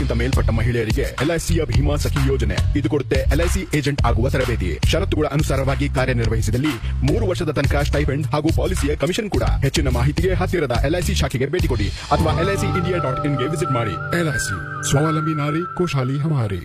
ವರ್ಷಕ್ಕಿಂತ ಮೇಲ್ಪಟ್ಟ ಮಹಿಳೆಯರಿಗೆ ಎಲ್ಐಸಿಯ ಭೀಮಾ ಸಖಿ ಯೋಜನೆ ಇದು ಕೊಡುತ್ತೆ ಎಲ್ಐಸಿ ಏಜೆಂಟ್ ಆಗುವ ತರಬೇತಿ ಷರತ್ತುಗಳ ಅನುಸಾರವಾಗಿ ಕಾರ್ಯನಿರ್ವಹಿಸಿದಲ್ಲಿ ಮೂರು ವರ್ಷದ ತನಕ ಸ್ಟೈಪೆಂಡ್ ಹಾಗೂ ಪಾಲಿಸಿಯ ಕಮಿಷನ್ ಕೂಡ ಹೆಚ್ಚಿನ ಮಾಹಿತಿಗೆ ಹತ್ತಿರದ ಎಲ್ಐಸಿ ಶಾಖೆಗೆ ಭೇಟಿ ಕೊಡಿ ಅಥವಾ ಎಲ್ಐಸಿ ಇಂಡಿಯಾ ಡಾಟ್ ಇನ್ಗೆ ವಿಸಿಟ್ ಮಾಡಿ ಎಲ್ಐಸಿ ಸ್ವಾವಲಂಬಿ ನಾರಿ ಖುಷಹಾಲಿ ಹಮಾರಿ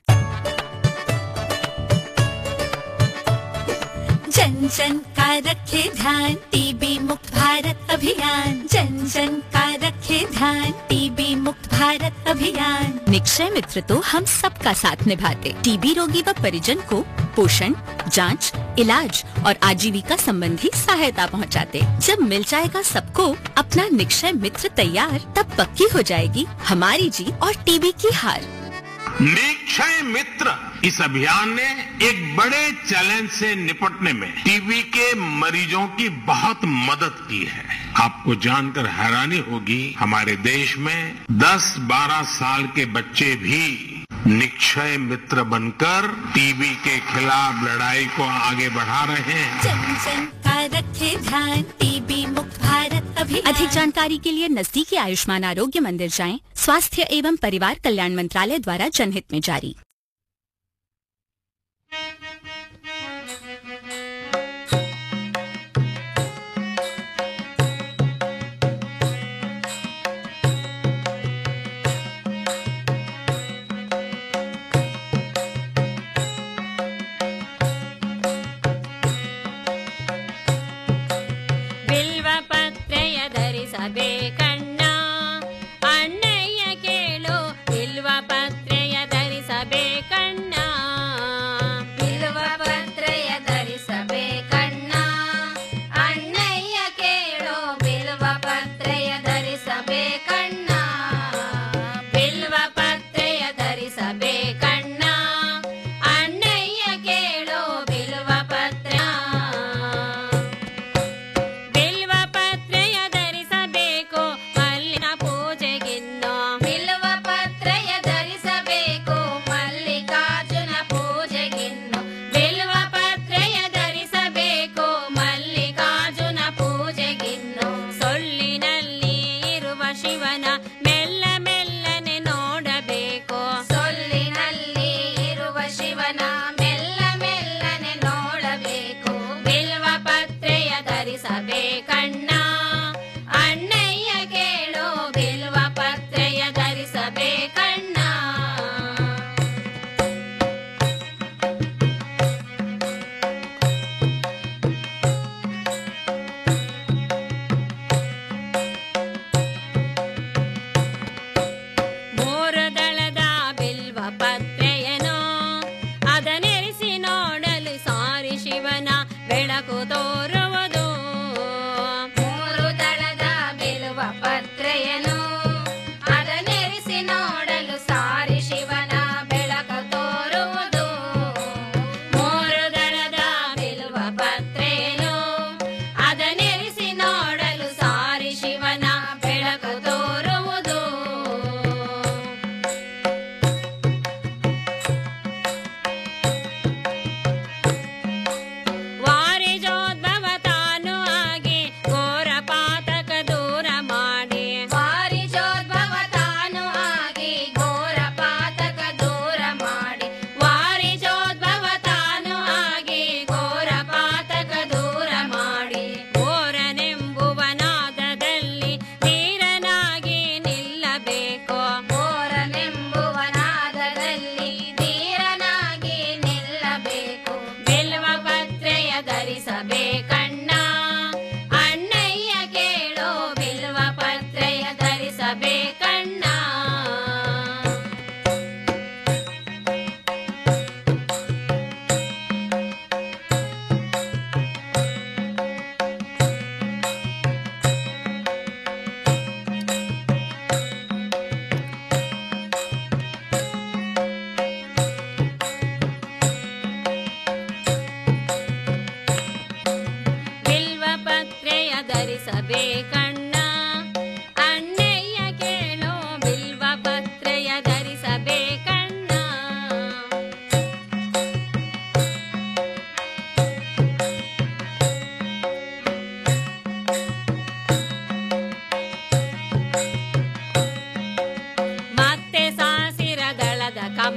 जन जन का रखे ध्यान टीबी मुक्त भारत अभियान जन जन का रखे ध्यान टीबी मुक्त भारत अभियान निक्षय मित्र तो हम सबका साथ निभाते टीबी रोगी व परिजन को पोषण जांच, इलाज और आजीविका संबंधी सहायता पहुंचाते। जब मिल जाएगा सबको अपना निक्षय मित्र तैयार तब पक्की हो जाएगी हमारी जीत और टीबी की हार निक्षय मित्र इस अभियान ने एक बड़े चैलेंज से निपटने में टीबी के मरीजों की बहुत मदद की है आपको जानकर हैरानी होगी हमारे देश में 10-12 साल के बच्चे भी निक्षय मित्र बनकर टीबी के खिलाफ लड़ाई को आगे बढ़ा रहे हैं जन जन का रखे ध्यान टीबी मुक्त भारत अभियान अधिक जानकारी के लिए नजदीकी आयुष्मान आरोग्य मंदिर जाएं स्वास्थ्य एवं परिवार कल्याण मंत्रालय द्वारा जनहित में जारी ಬಿಲ್ವ ಪತ್ರೆಯ ಧರಿಸಬೇಕಣ್ಣ ಅಣ್ಣಯ್ಯ ಕೇಳು ಬಿಲ್ವ ಪತ್ರೆಯ ಧರಿಸಬೇಕಣ್ಣ ಬಿಲ್ವ ಪತ್ರೆಯ ಧರಿಸಬೇಕಣ್ಣ ಅಣ್ಣಯ್ಯ ಕೇಳು ಬಿಲ್ವ ಪತ್ರೆಯ ಧರಿಸಬೇಕಣ್ಣ ಬಿಲ್ವ ಪತ್ರೆಯ ಧರಿಸಬೇಕಣ್ಣ ಅಣ್ಣಯ್ಯ ಕೇಳು ಬಿಲ್ವ ಪತ್ರ ಬಿಲ್ವ ಪತ್ರೆಯ ಧರಿಸಬೇಕು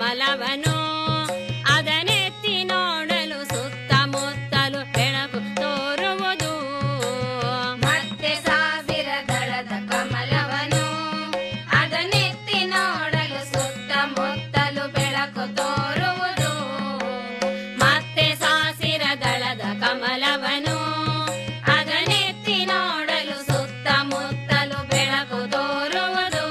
ಕಮಲವನು ಅದನೆತ್ತಿ ನೋಡಲು ಸುತ್ತಮುತ್ತಲು ಬೆಳಕು ತೋರುವುದು ಮತ್ತೆ ಸಾವಿರ ದಳದ ಕಮಲವನು ಅದನೆತ್ತಿ ನೋಡಲು ಸುತ್ತಮುತ್ತಲು ಬೆಳಕು ತೋರುವುದು ಮತ್ತೆ ಸಾಸಿರ ದಳದ ಕಮಲವನು ಅದನೆತ್ತಿ ನೋಡಲು ಸುತ್ತಮುತ್ತಲು ಬೆಳಕು ತೋರುವುದು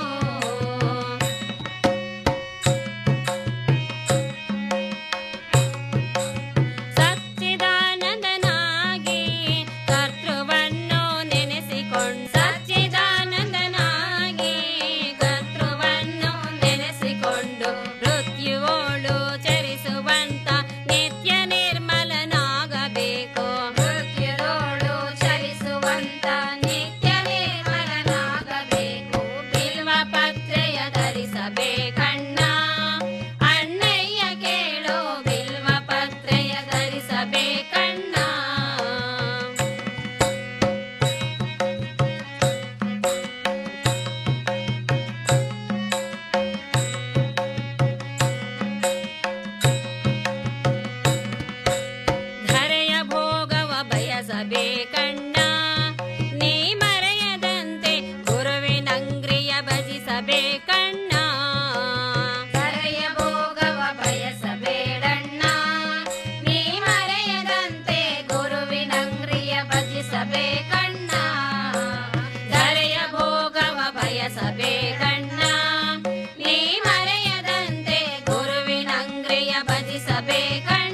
ಸಚ್ಚಿದಾನಂದನಾಗಿ ಕರ್ತೃವನ್ನು ನೆನೆಸಿಕೊಂಡು ಸಚ್ಚಿದಾನಂದನಾಗಿ ಕರ್ತೃವನ್ನು ನೆನೆಸಿಕೊಂಡು ಮೃತ್ಯುವೋಳು ಚರಿಸುವಂತ ನಿತ್ಯ ನಿರ್ಮಲನಾಗಬೇಕು ಮೃತ್ಯುವೋಳು ಚರಿಸುವಂತ ನಿತ್ಯ ನಿರ್ಮಲನಾಗಬೇಕು ಬಿಲ್ವ ಪತ್ರೆಯ ಧರಿಸಬೇಕಣ್ಣ ಅಣ್ಣಯ್ಯ ಕೇಳೋ ಬಿಲ್ವ ಪತ್ರೆಯ ಧರಿಸಬೇಕಣ್ಣ ಧರೆಯ ಭೋಗವ ಬಯಸಬೇಕಣ್ಣ ನೀ ಮರೆಯದಂತೆ ಗುರುವಿನಂಗ್ರಿಯ ಭಜಿಸಬೇಕಣ್ಣ ಧರೆಯ ಭೋಗವ ಬಯಸಬೇಡಣ್ಣ ನೀ ಮರೆಯದಂತೆ ಗುರುವಿನಂಗ್ರಿಯ ಭಜಿಸಬೇಕಣ್ಣ ಧರೆಯ ಭೋಗವ ಬಯಸಬೇಕಣ್ಣ ನೀ ಮರೆಯದಂತೆ ಗುರುವಿನಂಗ್ರಿಯ ಭಜಿಸಬೇಕಣ್ಣ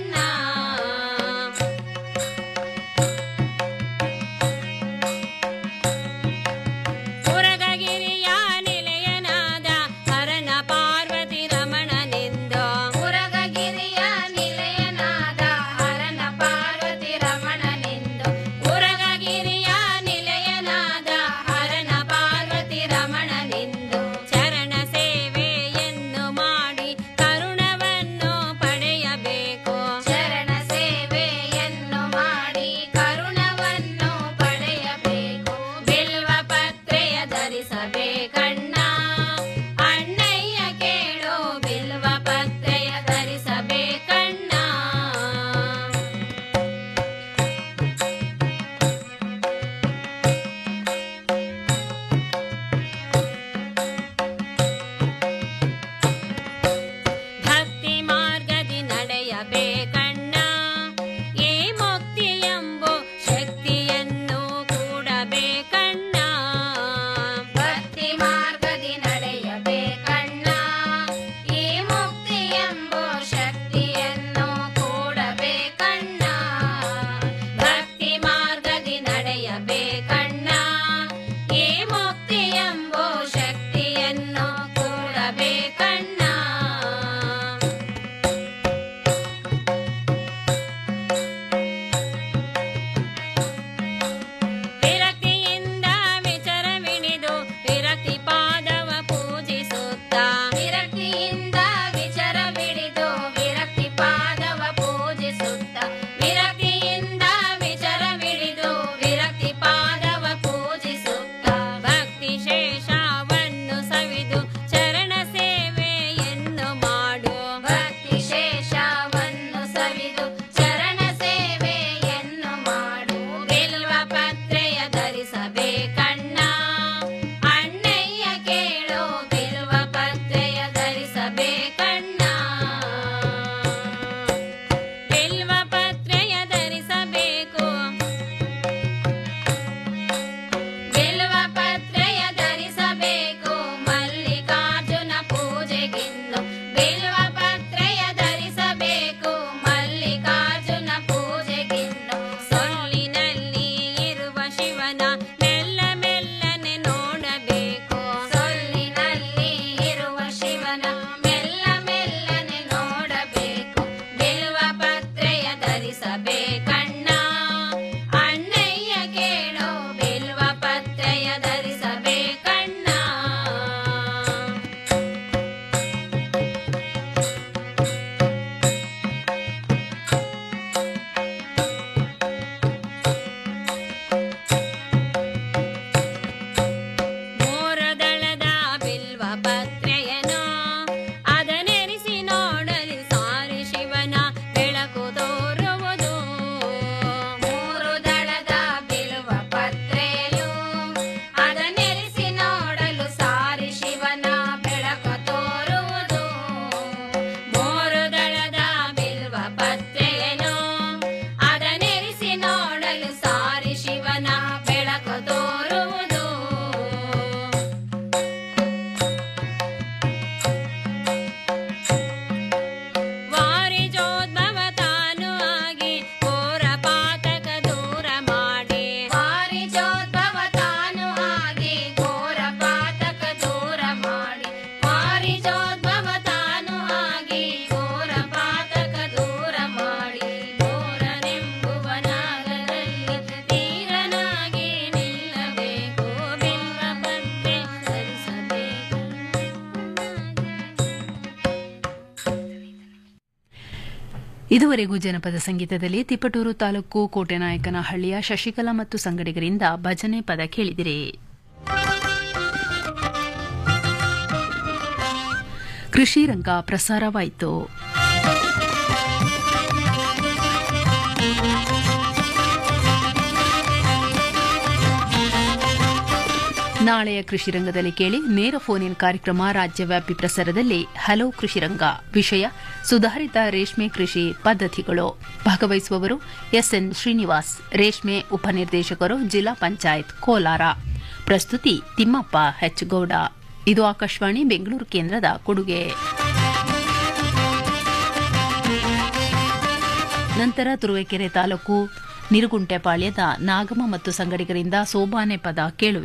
ಮುರಗಗಿರಿಯ ನಿಲಯನಾದ ಹರನ ಪಾರ್ವತಿ ರಮಣನೆಂದು ಮುರಗಗಿರಿಯ ನಿಲಯನಾದ ಹರನ ಪಾರ್ವತಿ ರಮಣನೆಂದು ಮುರಗಗಿರಿಯ ನಿಲಯನಾದ ಹರನ ಪಾರ್ವತಿ ರಮಣನೆಂದು ಚರಣ ಸೇವೆಯನ್ನು ಮಾಡಿ ಕರುಣವನ್ನು ಪಡೆಯಬೇಕು ಚರಣ ಸೇವೆಯನ್ನು ಮಾಡಿ ಕರುಣವನ್ನು ಪಡೆಯಬೇಕು ಬಿಲ್ವ ಪತ್ರೆಯ ಧರಿಸಬೇಕಣ್ಣ ಅಣ್ಣಯ್ಯ ಕೇಳೋ ಬಿಲ್ವ ಪತ್ರೆಯ ಧರಿಸಬೇಕಣ್ಣ ಭಕ್ತಿ ಮಾರ್ಗದಿ ನಡೆಯಬೇಕಣ್ಣ ಈ ಮುಕ್ತಿ ಎಂಬು ಶಕ್ತಿಯನ್ನು ಕೂಡಬೇಕಣ್ಣ ಭಕ್ತಿ ಮಾರ್ಗದಿ ನಡೆಯಬೇಕಣ್ಣ ಈ ಮುಕ್ತಿ ಎಂಬು ಶಕ್ತಿಯನ್ನು ಕೂಡಬೇಕಣ್ಣ ಭಕ್ತಿ ಮಾರ್ಗದಿ ನಡೆಯಬೇಕಣ್ಣ ಈ ಮುಕ್ತಿ ಎಂಬು ಶಕ್ತಿಯನ್ನು ಕೂಡಬೇಕಣ್ಣ ವಿರಕ್ತಿಯಿಂದ ವಿಚರವಿಣಿದು ವಿರಕ್ತಿ ಪಾದವ ಪೂಜಿಸುತ್ತ ವಿರಕ್ತಿಯಿಂದ ವಿಚರವಿಡಿದು ವಿರಕ್ತಿ ಪಾದವ ಪೂಜಿಸುತ್ತ ವಿರಕ್ತಿಯಿಂದ ವಿಚರವಿಡಿದು ವಿರಕ್ತಿ ಪಾದವ ಪೂಜಿಸುತ್ತ ಭಕ್ತಿ ಶೇಷವನ್ನು ಸವಿದು ಚರಣ ಸೇವೆಯನ್ನು ಮಾಡು ಭಕ್ತಿ ಶೇಷವನ್ನು ಸವಿದು ಚರಣ ಸೇವೆಯನ್ನು ಮಾಡು ಬಿಲ್ವ ಪತ್ರೆಯ ಧರಿಸಬೇಕಣ್ಣ ಅಣ್ಣಯ್ಯ ಕೇಳೋ ಬಿಲ್ವ ಪತ್ರೆಯ ಧರಿಸಬೇಕಣ್ಣ ಬಿಲ್ವ ಪತ್ರೆಯ ಧರಿಸಬೇಕು ಬಿಲ್ವ ಪತ್ರೆಯ ಧರಿಸಬೇಕು ಮಲ್ಲಿಕಾರ್ಜುನ ಪೂಜೆಗಿಂದು ಬಿಲ್ವ ಪತ್ರೆಯ ಧರಿಸಬೇಕು ಮಲ್ಲಿಕಾರ್ಜುನ ಪೂಜೆಗಿಂದು ಸೊಲ್ಲಿನಲ್ಲಿ ಇರುವ ಶಿವನ ಮೆಲ್ಲ ಮೆಲ್ಲನೆ ನೋಡಬೇಕು ಸೊಲ್ಲಿನಲ್ಲಿ ಇರುವ ಶಿವನ ಮೆಲ್ಲ ಮೆಲ್ಲನೆ ನೋಡಬೇಕು ಬಿಲ್ವ ಪತ್ರೆಯ ಧರಿಸಬೇಕಣ್ಣ ಅಣ್ಣಯ್ಯ ಕೇಳೋ ಬಿಲ್ವ ಪತ್ರೆಯ ಧರಿಸಬೇಕಣ್ಣ ಮೂರು ದಳದ ಬಿಲ್ವ ಪತ್ರೆಯನು ಅದನೆರಿಸಿ ನೋಡ ಇದುವರೆಗೂ ಜನಪದ ಸಂಗೀತದಲ್ಲಿ ತಿಪಟೂರು ತಾಲೂಕು ಕೋಟೆನಾಯಕನಹಳ್ಳಿಯ ಶಶಿಕಲಾ ಮತ್ತು ಸಂಗಡಿಗರಿಂದ ಭಜನೆ ಪದ ಕೇಳಿದಿರಿ ಕೃಷಿ ರಂಗ ಪ್ರಸಾರವಾಯಿತು ನಾಳೆಯ ಕೃಷಿ ರಂಗದಲ್ಲಿ ಕೇಳಿ ನೇರ ಫೋನ್ ಇನ್ ಕಾರ್ಯಕ್ರಮ ರಾಜ್ಯವ್ಯಾಪಿ ಪ್ರಸಾರದಲ್ಲಿ ಹಲೋ ಕೃಷಿ ರಂಗ ವಿಷಯ ಸುಧಾರಿತ ರೇಷ್ಮೆ ಕೃಷಿ ಪದ್ಧತಿಗಳು ಭಾಗವಹಿಸುವವರು ಎಸ್ಎನ್ ಶ್ರೀನಿವಾಸ್ ರೇಷ್ಮೆ ಉಪನಿರ್ದೇಶಕರು ಜಿಲ್ಲಾ ಪಂಚಾಯತ್ ಕೋಲಾರ ಪ್ರಸ್ತುತಿ ತಿಮ್ಮಪ್ಪ ಹೆಚ್ ಗೌಡ ಇದು ಆಕಾಶವಾಣಿ ಬೆಂಗಳೂರು ಕೇಂದ್ರದ ಕೊಡುಗೆ ನಂತರ ತುರುವೇಕೆರೆ ತಾಲೂಕು ನಿರುಗುಂಟೆಪಾಳ್ಯದ ನಾಗಮ್ಮ ಮತ್ತು ಸಂಗಡಿಗರಿಂದ ಸೋಬಾನೆ ಪದ ಕೇಳುವಿರಿ